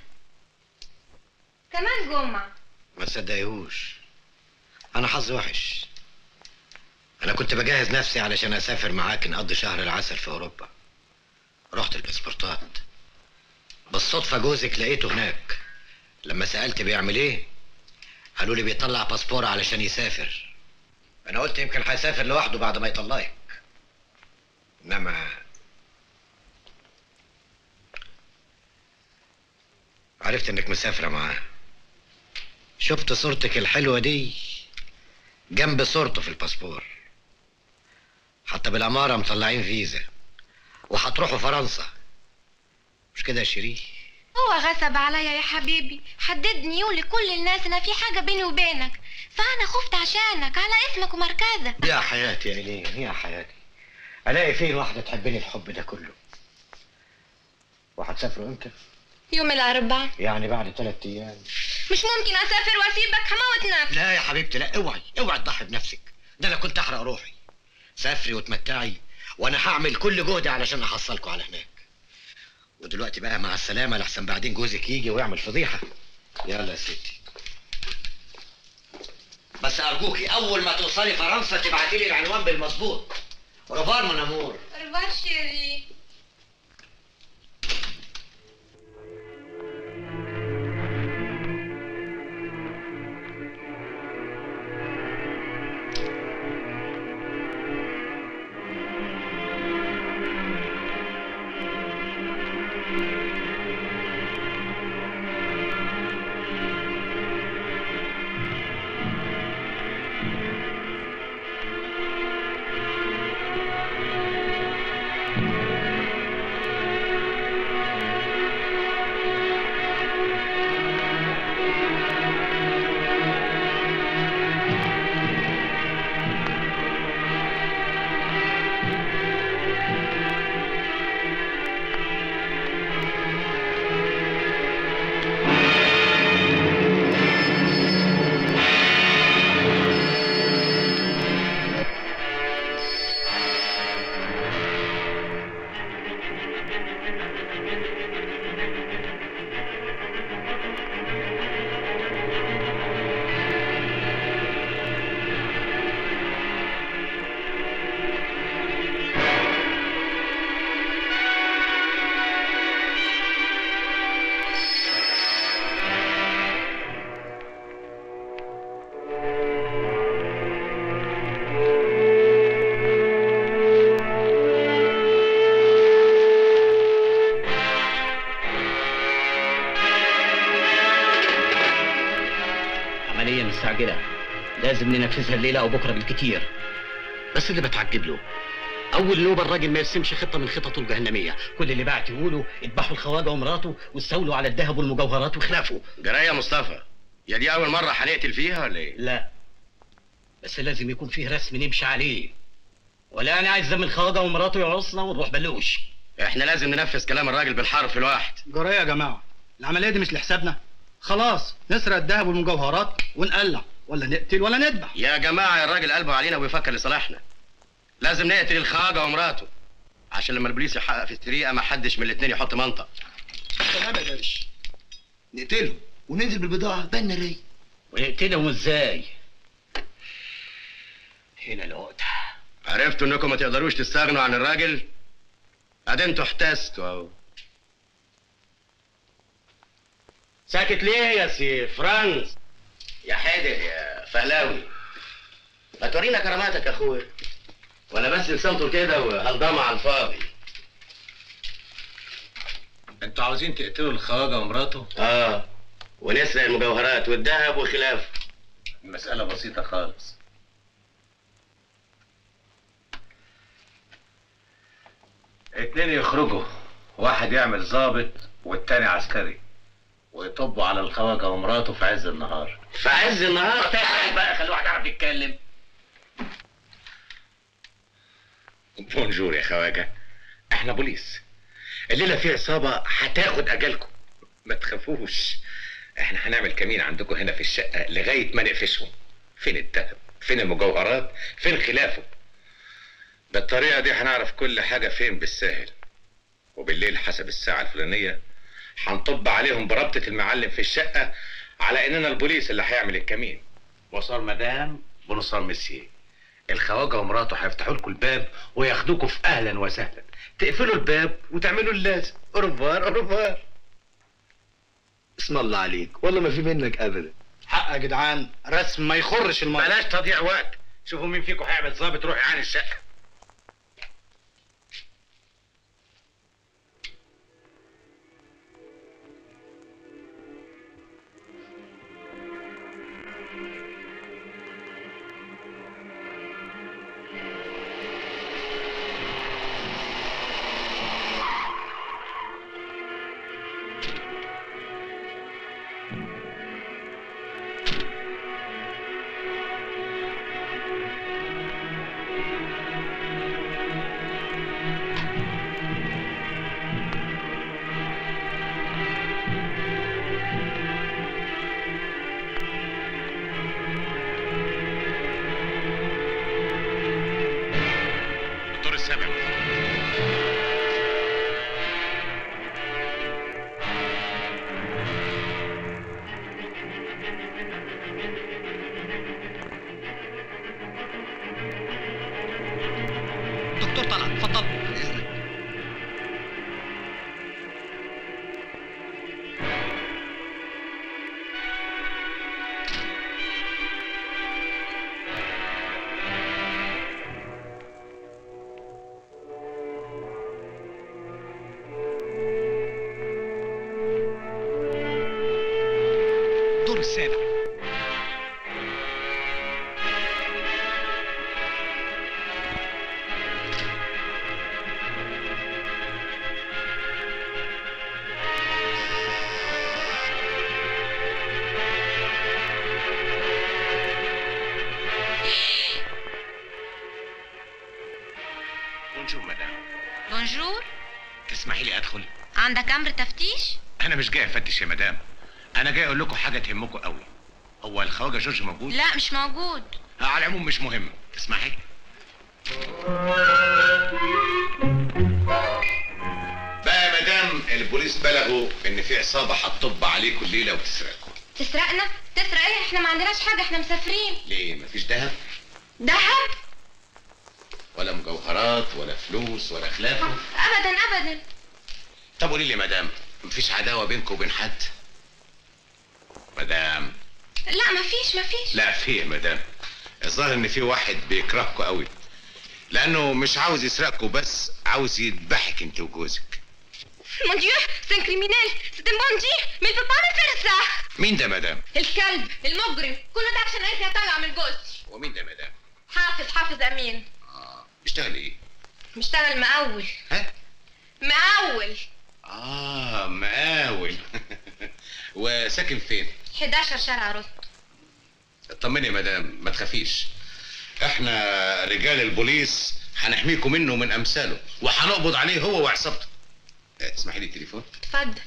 كمان جمعة ما تصدقيهوش أنا حظي وحش أنا كنت بجهز نفسي علشان أسافر معاك نقضي شهر العسل في أوروبا رحت الباسبورتات بالصدفة جوزك لقيته هناك لما سألت بيعمل إيه قالوا لي بيطلع باسبور علشان يسافر أنا قلت يمكن هيسافر لوحده بعد ما يطلعك إنما عرفت إنك مسافرة معاه شفت صورتك الحلوة دي جنب صورته في الباسبور حتى بالأمارة مطلعين فيزا وهتروحوا فرنسا مش كده يا شيرين هو غصب عليا يا حبيبي حددني ولكل الناس ان في حاجة بيني وبينك فانا خفت عشانك على اسمك ومركزك يا حياتي يا إيلين يا حياتي ألاقي فين واحدة تحبني الحب ده كله وهتسافروا امتى؟ يوم الاربعاء يعني بعد ثلاث أيام مش ممكن اسافر واسيبك هموت نفسي لا يا حبيبتي لا اوعي اوعي تضحي بنفسك ده انا كنت احرق روحي سافري وتمتعي وانا هعمل كل جهدي علشان احصلكوا على هناك ودلوقتي بقى مع السلامه لحسن بعدين جوزك يجي ويعمل فضيحه يلا يا ستي بس ارجوكي اول ما توصلي فرنسا تبعتي لي العنوان بالمظبوط رفار من امور ريفار شيري مستعجله لازم ننفذها الليله او بكره بالكتير بس اللي بتعجب له اول نوبه الراجل ما يرسمش خطه من خططه الجهنميه كل اللي بعت يقولوا اذبحوا الخواجه ومراته واستولوا على الذهب والمجوهرات وخلافه جرايه مصطفى يا دي اول مره هنقتل فيها ولا ايه لا بس لازم يكون فيه رسم نمشي عليه ولا انا عايز دم الخواجه ومراته يعصنا ونروح بلوش احنا لازم ننفذ كلام الراجل بالحرف الواحد جرايه يا جماعه العمليه دي مش لحسابنا خلاص نسرق الذهب والمجوهرات ونقلع ولا نقتل ولا نذبح يا جماعه الراجل قلبه علينا وبيفكر لصالحنا لازم نقتل الخواجه ومراته عشان لما البوليس يحقق في السرقه ما حدش من الاتنين يحط منطق تمام يا باشا نقتلهم وننزل بالبضاعه بالنا راي ونقتلهم ازاي هنا العقده عرفتوا انكم ما تقدروش تستغنوا عن الراجل ادي انتوا احتستوا اهو ساكت ليه يا سي فرانس يا حادر يا فهلاوي ما تورينا كراماتك يا اخويا ولا بس لسانته كده وهلضمه على الفاضي انتوا عاوزين تقتلوا الخواجه ومراته اه ونسرق المجوهرات والذهب وخلافه المساله بسيطه خالص اتنين يخرجوا واحد يعمل ضابط والتاني عسكري ويطبوا على الخواجه ومراته في عز النهار في عز النهار بقى خلي واحد يعرف يتكلم بونجور يا خواجه احنا بوليس الليله في عصابه هتاخد اجالكم ما تخافوش احنا هنعمل كمين عندكم هنا في الشقه لغايه ما نقفشهم فين الذهب فين المجوهرات فين خلافه بالطريقه دي هنعرف كل حاجه فين بالساهل وبالليل حسب الساعه الفلانيه هنطب عليهم بربطه المعلم في الشقه على اننا البوليس اللي هيعمل الكمين وصار مدام بنصار مسيه الخواجه ومراته هيفتحوا لكم الباب وياخدوكوا في اهلا وسهلا تقفلوا الباب وتعملوا اللازم اوروفوار اوروفوار اسم الله عليك والله ما في منك ابدا حق يا جدعان رسم ما يخرش الميه بلاش تضييع وقت شوفوا مين فيكم هيعمل ظابط روح يعاني الشقه الدور السابع دكتور طلعت اتفضل الدور السابع بونجور مدام بونجور تسمحي لي ادخل عندك امر تفتيش انا مش جاي افتش يا مدام انا جاي اقول لكم حاجه تهمكم قوي هو الخواجه جورج موجود لا مش موجود آه، على العموم مش مهم تسمحي بقى يا مدام البوليس بلغوا ان في عصابه هتطب عليكم الليله وتسرقكم تسرقنا تسرق ايه احنا ما عندناش حاجه احنا مسافرين ليه مفيش دهب دهب ولا مجوهرات ولا فلوس ولا خلافه ابدا ابدا طب قولي لي يا مدام مفيش عداوه بينكم وبين حد مدام لا مفيش مفيش لا في يا مدام الظاهر ان في واحد بيكرهكوا قوي لانه مش عاوز يسرقكوا بس عاوز يذبحك انت وجوزك Mon Dieu, c'est un criminel. C'est un bandit. Mais il peut pas me faire ça. مين ده يا مدام الكلب المجرم كله ده عشان عرف يطلع من جوزي ومين ده يا مدام حافظ حافظ امين بيشتغل ايه بيشتغل مقاول ها مقاول اه مقاول وساكن فين 11 شارع رست اطمني يا مدام ما تخافيش احنا رجال البوليس هنحميكم منه ومن امثاله وهنقبض عليه هو وعصابته اه، تسمحي لي التليفون اتفضل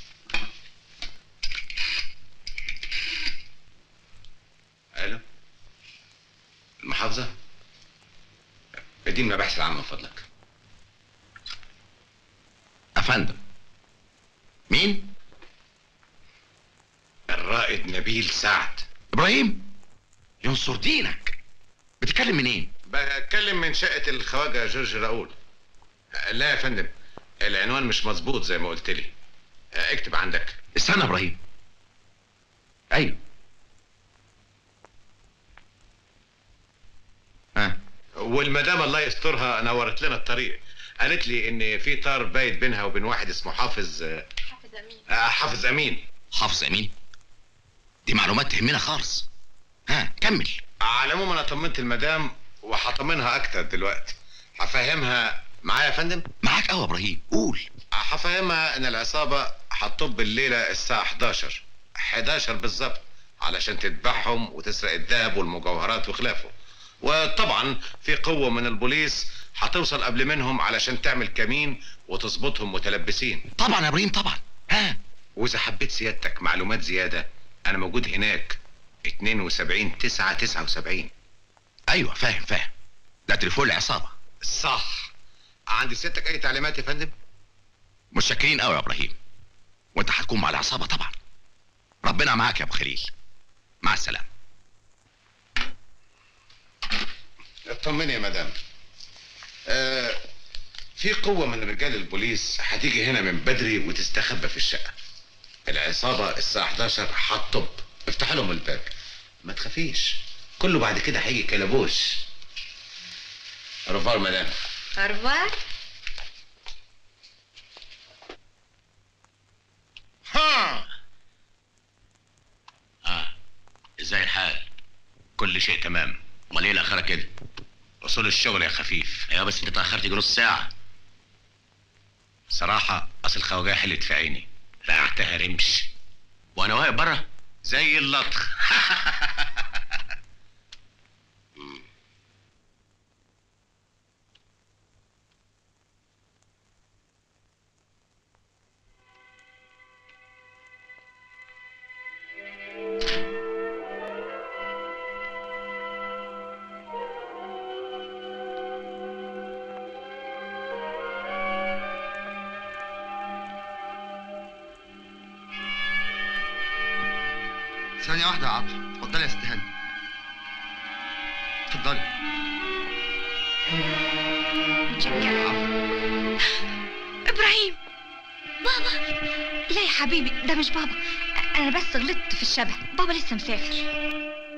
الو المحافظه اديني المباحث العامه من فضلك افندم مين الرائد نبيل سعد ابراهيم ينصر دينك بتتكلم منين بتكلم من شقه الخواجه جورج راؤول لا يا فندم العنوان مش مظبوط زي ما قلت لي اه، اكتب عندك استنى يا ابراهيم ايوه ها والمدام الله يسترها نورت لنا الطريق قالت لي ان في طار بايت بينها وبين واحد اسمه حافظ حافظ امين آه، حافظ امين حافظ امين دي معلومات تهمنا خالص ها كمل على العموم انا طمنت المدام وهطمنها اكتر دلوقتي هفهمها معايا يا فندم معاك قوي يا ابراهيم قول هفهمها ان العصابه هتطب الليله الساعه 11 11 بالظبط علشان تذبحهم وتسرق الذهب والمجوهرات وخلافه وطبعا في قوه من البوليس هتوصل قبل منهم علشان تعمل كمين وتظبطهم متلبسين طبعا يا ابراهيم طبعا ها واذا حبيت سيادتك معلومات زياده انا موجود هناك 72 9 79 ايوه فاهم فاهم ده تليفون العصابه صح عندي سيادتك اي تعليمات يا فندم متشكرين قوي يا ابراهيم وانت هتكون مع العصابه طبعا ربنا معاك يا ابو خليل مع السلامه اطمني يا مدام آه في قوة من رجال البوليس هتيجي هنا من بدري وتستخبى في الشقة العصابة الساعة 11 هتطب افتح لهم الباب ما تخافيش كله بعد كده هيجي كلبوش رفار مدام أربعة ها اه ازاي الحال كل شيء تمام امال ايه الاخره كده وصول الشغل يا خفيف ايوه بس انت اتاخرت يجي نص ساعه صراحة أصل الخواجة حلت في عيني رقعتها رمش وانا واقف بره زي اللطخ ثانية واحدة يا عطر اتفضلي يا ست هاني اتفضلي ابراهيم بابا لا يا حبيبي ده مش بابا انا بس غلطت في الشبه بابا لسه مسافر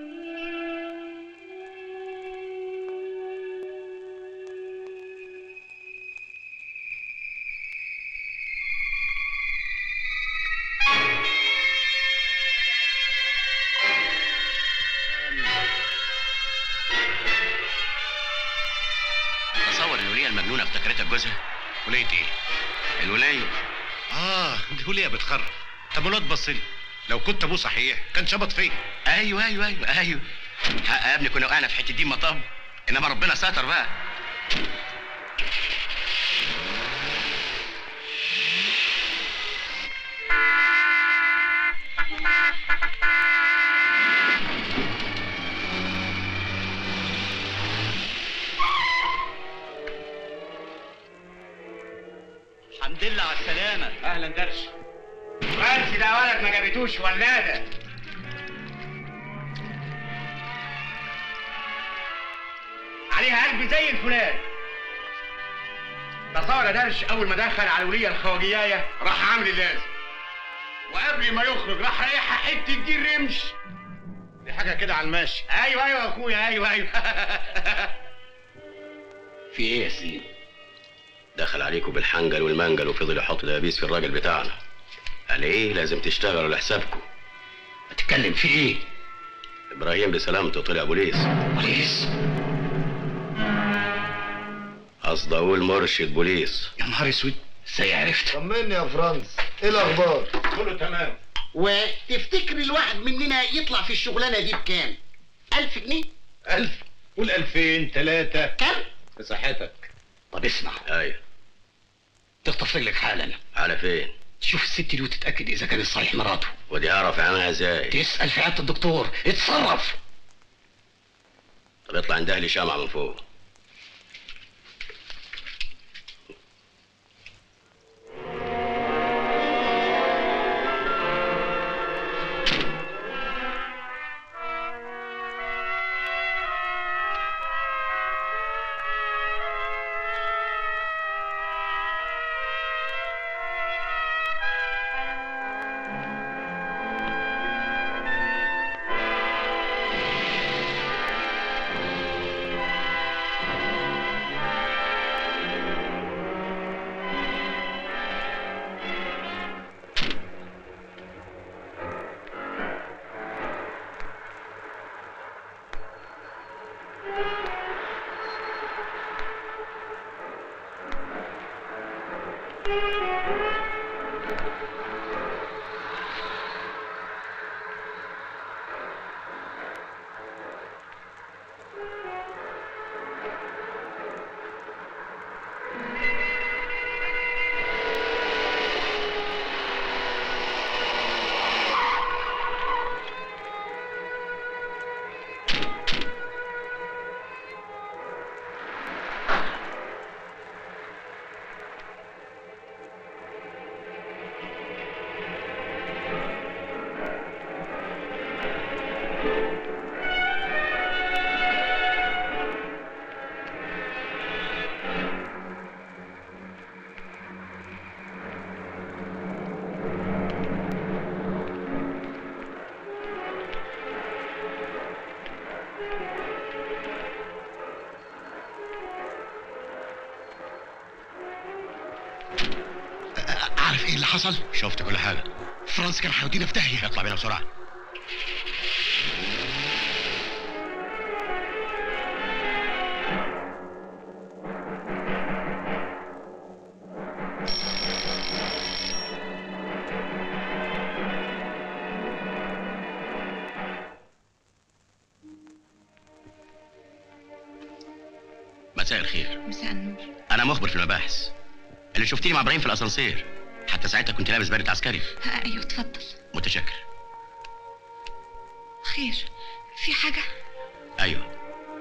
تصور الوليه المجنونه افتكرتك جوزها ولية ايه؟ الولايه اه دي ولية بتخرب طب الواد بص لي لو كنت ابوه صحيح كان شبط فيا ايوه ايوه ايوه ايوه حق يا ابني كنا وقعنا في حته دي مطب انما ربنا ستر بقى الحمد لله على السلامة اهلا درش بس ده ولد ما جابتوش ولاده عليها قلب زي الفلان تصور يا درش اول ما دخل على الوليه الخواجيايه راح عامل اللازم وقبل ما يخرج راح رايحها حته دي رمش دي حاجة كده على الماشي ايوه ايوه يا اخويا ايوه ايوه في ايه يا سيدي دخل عليكم بالحنجل والمنجل وفضل يحط دبابيس في الراجل بتاعنا قال ايه لازم تشتغلوا لحسابكم تتكلم في ايه ابراهيم بسلامته طلع بوليس بوليس قصد اقول مرشد بوليس يا نهار اسود ازاي عرفت طمني يا فرانس ايه الاخبار كله تمام وتفتكر الواحد مننا يطلع في الشغلانه دي بكام ألف جنيه ألف قول ألفين ثلاثة كم بصحتك طب اسمع ايوه تتصل لك حالا على فين تشوف الست دي وتتاكد اذا كانت صحيح مراته ودي اعرف عنها ازاي تسال في عياده الدكتور اتصرف طب اطلع عند اهلي شمعة من فوق عارف ايه اللي حصل شفت كل حاجة فرانس كان هيودينا في داهيه اطلع بينا بسرعة مساء الخير مساء النور انا مخبر في المباحث اللي شفتيني مع ابراهيم في الاسانسير حتى ساعتها كنت لابس بدله عسكري ها، ايوه اتفضل متشكر خير في حاجة ايوه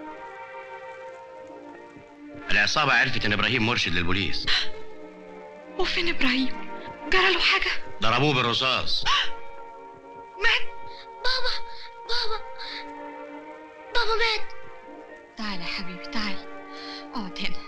العصابة عرفت ان ابراهيم مرشد للبوليس وفين ابراهيم جرى له حاجة ضربوه بالرصاص مات بابا بابا بابا مات تعال يا حبيبي تعال اقعد هنا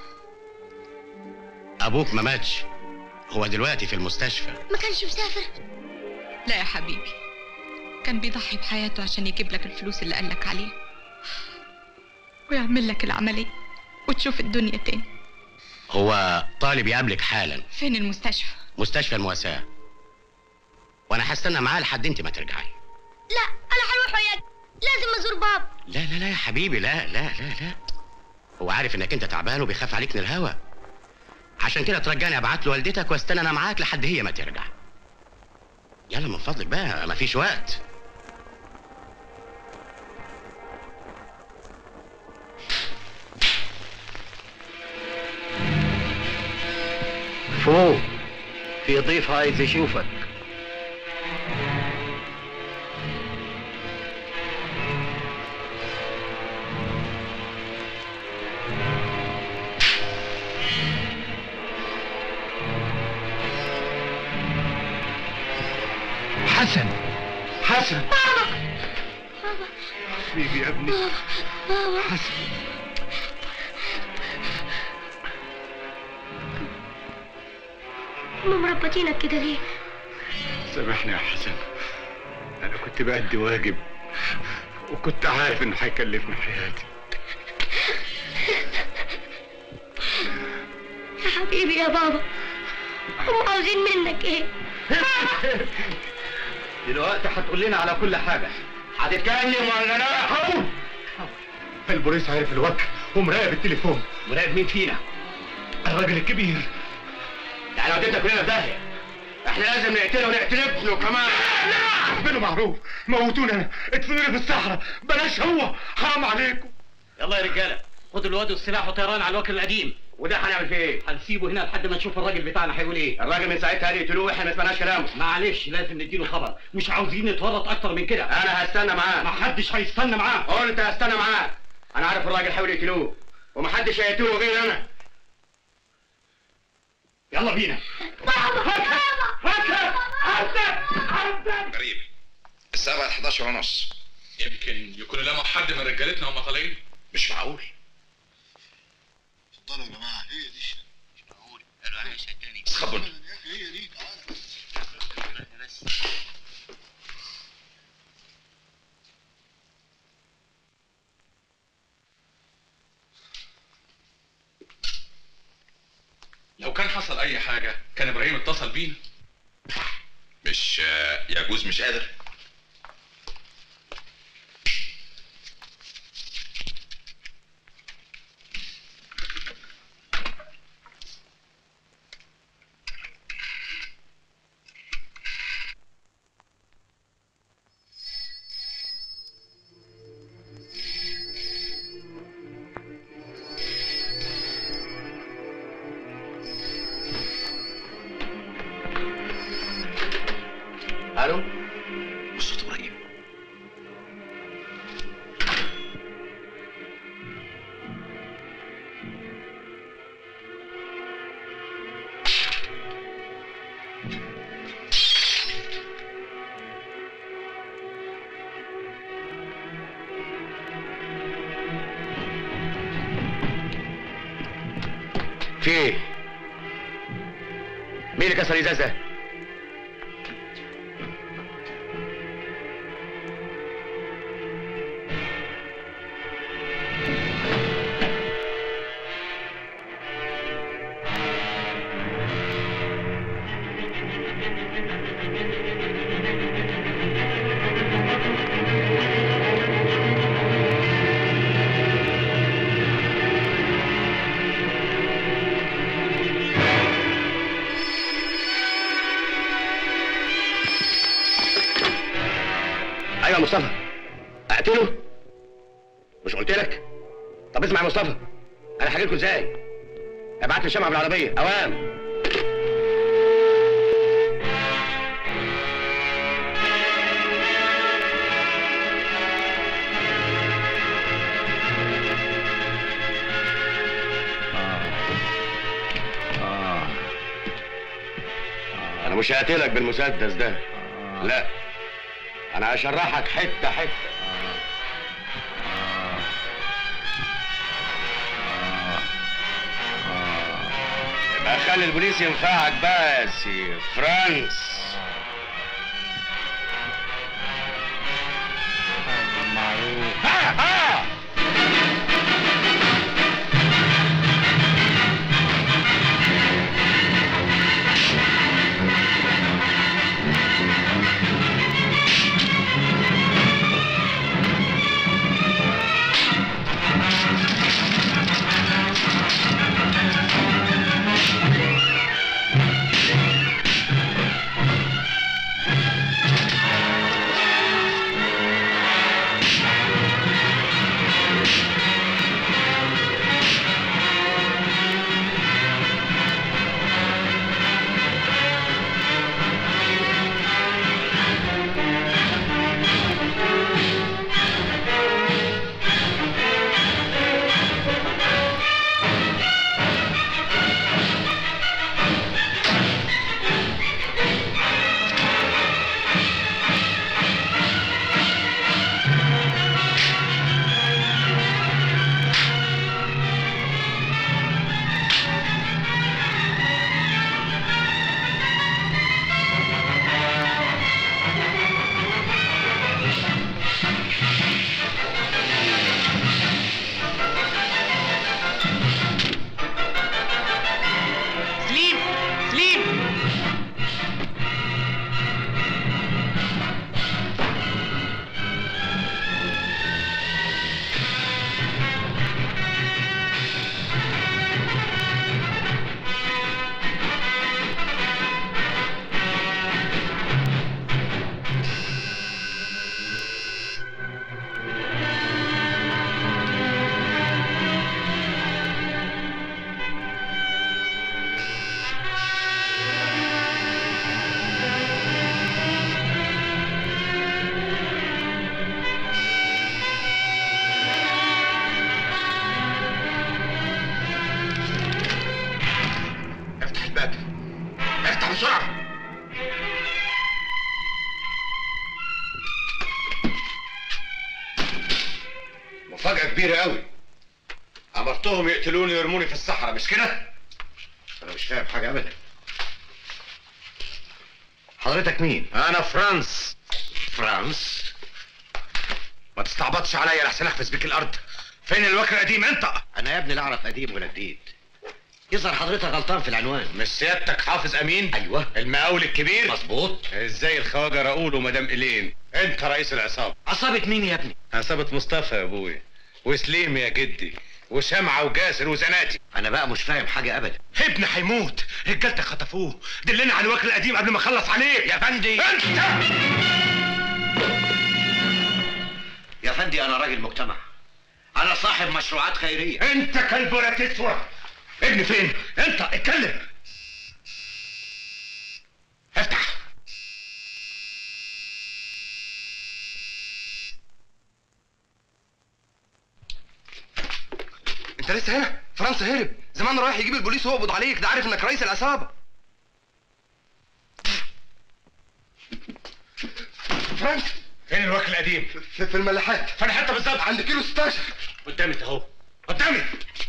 ابوك ما ماتش هو دلوقتي في المستشفى ما كانش مسافر لا يا حبيبي كان بيضحي بحياته عشان يجيب لك الفلوس اللي قالك عليها ويعمل لك العملية وتشوف الدنيا تاني هو طالب يقابلك حالا فين المستشفى مستشفى المواساة وانا هستنى معاه لحد انت ما ترجعي لا انا هروح وياك لازم ازور بابا لا لا لا يا حبيبي لا لا لا لا هو عارف انك انت تعبان وبيخاف عليك من الهوا عشان كده ترجاني ابعت له والدتك واستنى انا معاك لحد هي ما ترجع يلا من فضلك بقى مفيش وقت فوق في ضيف عايز يشوفك حسن حسن بابا حبيبي يا ابني بابا بابا حسن هم مربطينك كده ليه سامحني يا حسن انا كنت بأدي واجب وكنت عارف انه هيكلفني حياتي يا حبيبي يا بابا هم عاوزين منك ايه دلوقتي هتقول لنا على كل حاجه هتتكلم ولا لا حول البوليس عرف الوقت ومراقب التليفون مراقب مين فينا الراجل الكبير يعني وديتنا كلنا في داهيه احنا لازم نقتله ونقتل ابنه كمان لا اعملوا معروف موتونا انا ادفنوني في الصحراء بلاش هو حرام عليكم يلا يا رجاله خدوا الواد والسلاح وطيران على الوكيل القديم وده هنعمل فيه ايه؟ هنسيبه هنا لحد ما نشوف الراجل بتاعنا هيقول ايه الراجل من ساعتها قال يقتلوه احنا ما سمعناش كلامه معلش لازم نديله خبر مش عاوزين نتورط اكتر من كده انا هستنى معاه ما حدش هيستنى معاه قلت هستنى معاه انا عارف الراجل حاول يقتلوه ومحدش هيقتله غير انا يلا بينا غريب الساعة بقت 11 ونص يمكن يكونوا لموا حد من رجالتنا وهم طالعين مش معقول اتفضلوا يا جماعه هي دي مش معقول قالوا عليها شداني خبر هي دي لو كان حصل اي حاجة كان ابراهيم اتصل بينا مش آه، يجوز مش قادر الو صوت ابراهيم في ايه؟ مين اللي كسر الازاز ده؟ ايوه يا مصطفى اقتله مش قلت لك طب اسمع يا مصطفى انا هجيلكوا ازاي ابعت لي شمعة بالعربيه اوام انا مش هقتلك بالمسدس ده لا انا هشرحك حته حته يبقى خلي البوليس ينفعك بقى يا سي فرانس معروف ها ها افتح بسرعه مفاجأة كبيرة قوي أمرتهم يقتلوني ويرموني في الصحراء مش كده؟ انا مش فاهم حاجه ابدا حضرتك مين أنا فرانس فرانس ما تستعبطش عليا لحسن أخفز بيك الأرض فين الوكر القديم أنت؟ انا يا ابني لا اعرف قديم ولا جديد يظهر حضرتك غلطان في العنوان مش سيادتك حافظ أمين؟ ايوه المقاول الكبير؟ مظبوط ازاي الخواجة راؤول ومدام إيلين؟ أنت رئيس العصابة عصابه مين يا ابني عصابة مصطفى يا أبوي وسليم يا جدي وشمعة وجاسر وزناتي انا بقى مش فاهم حاجه ابدا ابني هيموت رجالتك خطفوه دلنا على الوكر القديم قبل ما اخلص عليه يا فندي انت يا فندي انا راجل مجتمع انا صاحب مشروعات خيريه انت كلب ولا تسوى ابني فين انت اتكلم افتح انت لسه هنا فرنسا هرب زمان رايح يجيب البوليس ويقبض عليك ده عارف انك رئيس العصابه فرانك فين الوكر القديم في, في الملاحات فين حتى بالظبط عند كيلو 16 قدامي انت اهو قدامي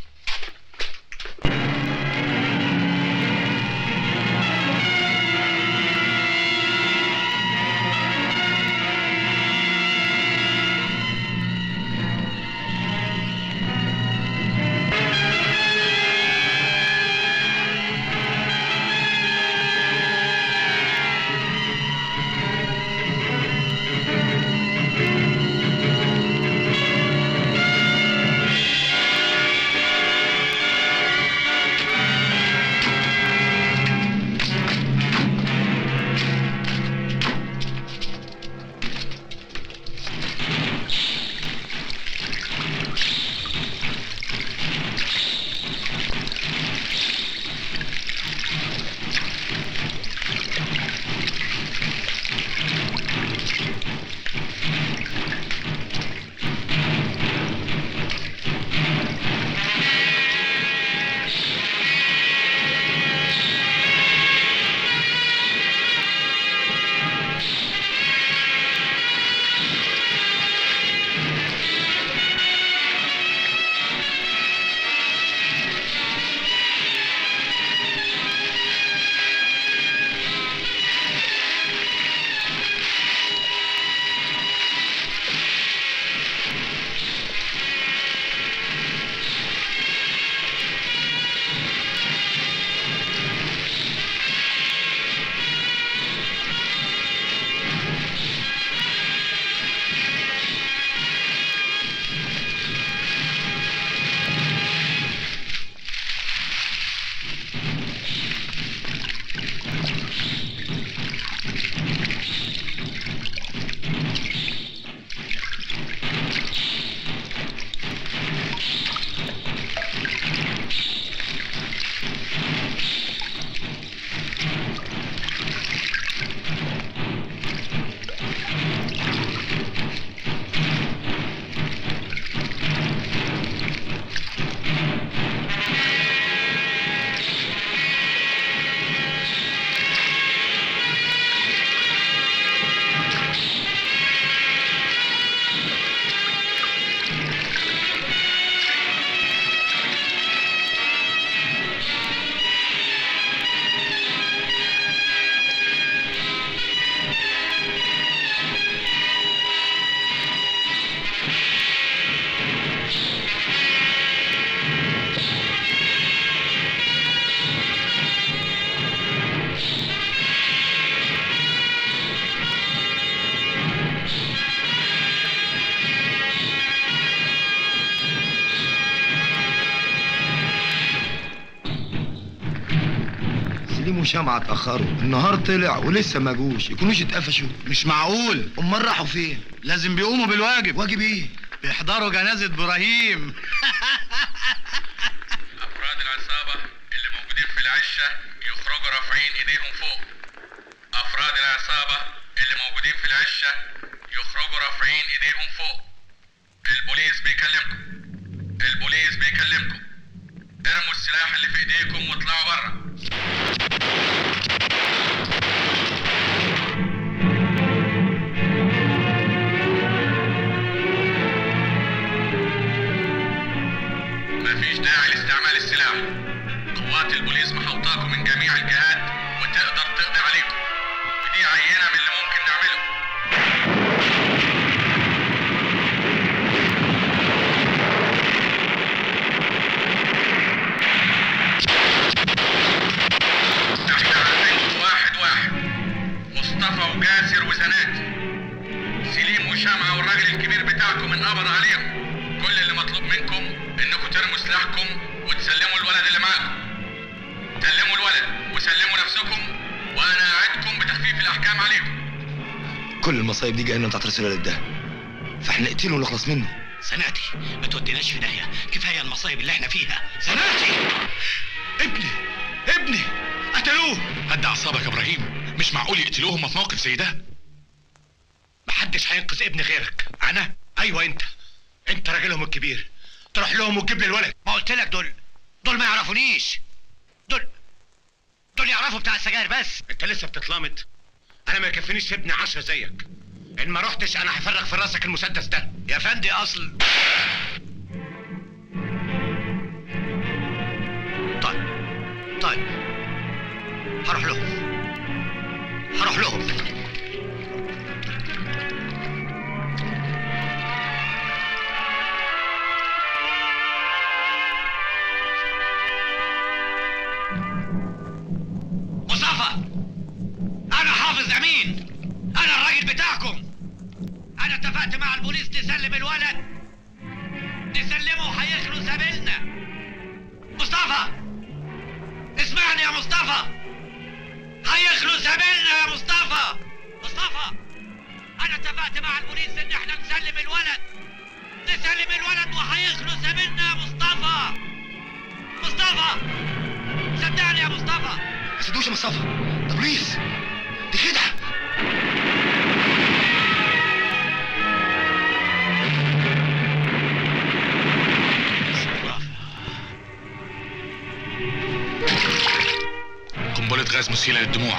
سليم وشمعة اتأخروا النهار طلع ولسه ما جوش يكونوش اتقفشوا مش معقول امال راحوا فين لازم بيقوموا بالواجب واجب ايه بيحضروا جنازة ابراهيم افراد العصابه اللي موجودين في العشه يخرجوا رافعين ايديهم فوق افراد العصابه اللي موجودين في العشه يخرجوا رافعين ايديهم فوق البوليس بيكلمكم البوليس بيكلمكم ارموا السلاح اللي في ايديكم واطلعوا بره اعضائكم من جميع الجهات وتقدر تقضي عليكم ودي عينه من اللي ممكن نعمله احنا عارفينكم واحد واحد مصطفى وجاسر وسنات سليم وشمعة والراجل الكبير بتاعكم انقبض عليهم كل اللي مطلوب منكم انكم ترموا سلاحكم وتسلموا الولد اللي معاكم سلموا الولد وسلموا نفسكم وانا اعدكم بتخفيف الاحكام عليكم كل المصايب دي جايه لنا بتاعت رسالة ده فاحنا نقتله ونخلص منه سناتي ما توديناش في داهيه كفايه المصايب اللي احنا فيها سناتي ابني ابني قتلوه هدي اعصابك يا ابراهيم مش معقول يقتلوهم في موقف زي ده محدش هينقذ ابني غيرك انا ايوه انت انت راجلهم الكبير تروح لهم وتجيب لي الولد ما قلت لك دول دول ما يعرفونيش دول دول يعرفوا بتاع السجاير بس انت لسه بتتلامط انا ما يكفينيش في ابني عشرة زيك ان ما رحتش انا هفرغ في راسك المسدس ده يا فندي اصل طيب طيب هروح لهم هروح لهم مصطفى انا حافظ امين انا الراجل بتاعكم انا اتفقت مع البوليس نسلم الولد نسلمه وهيخلو سبيلنا مصطفى اسمعني يا مصطفى هيخلو سبيلنا يا مصطفى مصطفى انا اتفقت مع البوليس ان احنا نسلم الولد نسلم الولد وهيخلو سبيلنا يا مصطفى مصطفى صدقني يا مصطفى ما تصدقوش يا مصطفى ده بوليس دي خدعه قنبلة غاز مسيلة للدموع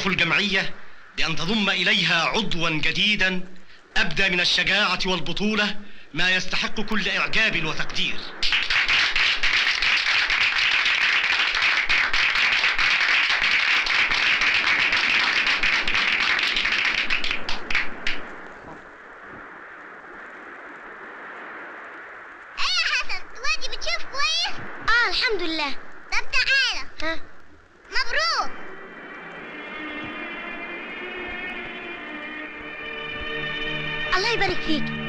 تتشرف الجمعية بأن تضم إليها عضوا جديدا أبدى من الشجاعة والبطولة ما يستحق كل إعجاب وتقدير دلوقتي بتشوف كويس؟ اه الحمد لله طب تعالى ها مبروك الله يبارك فيك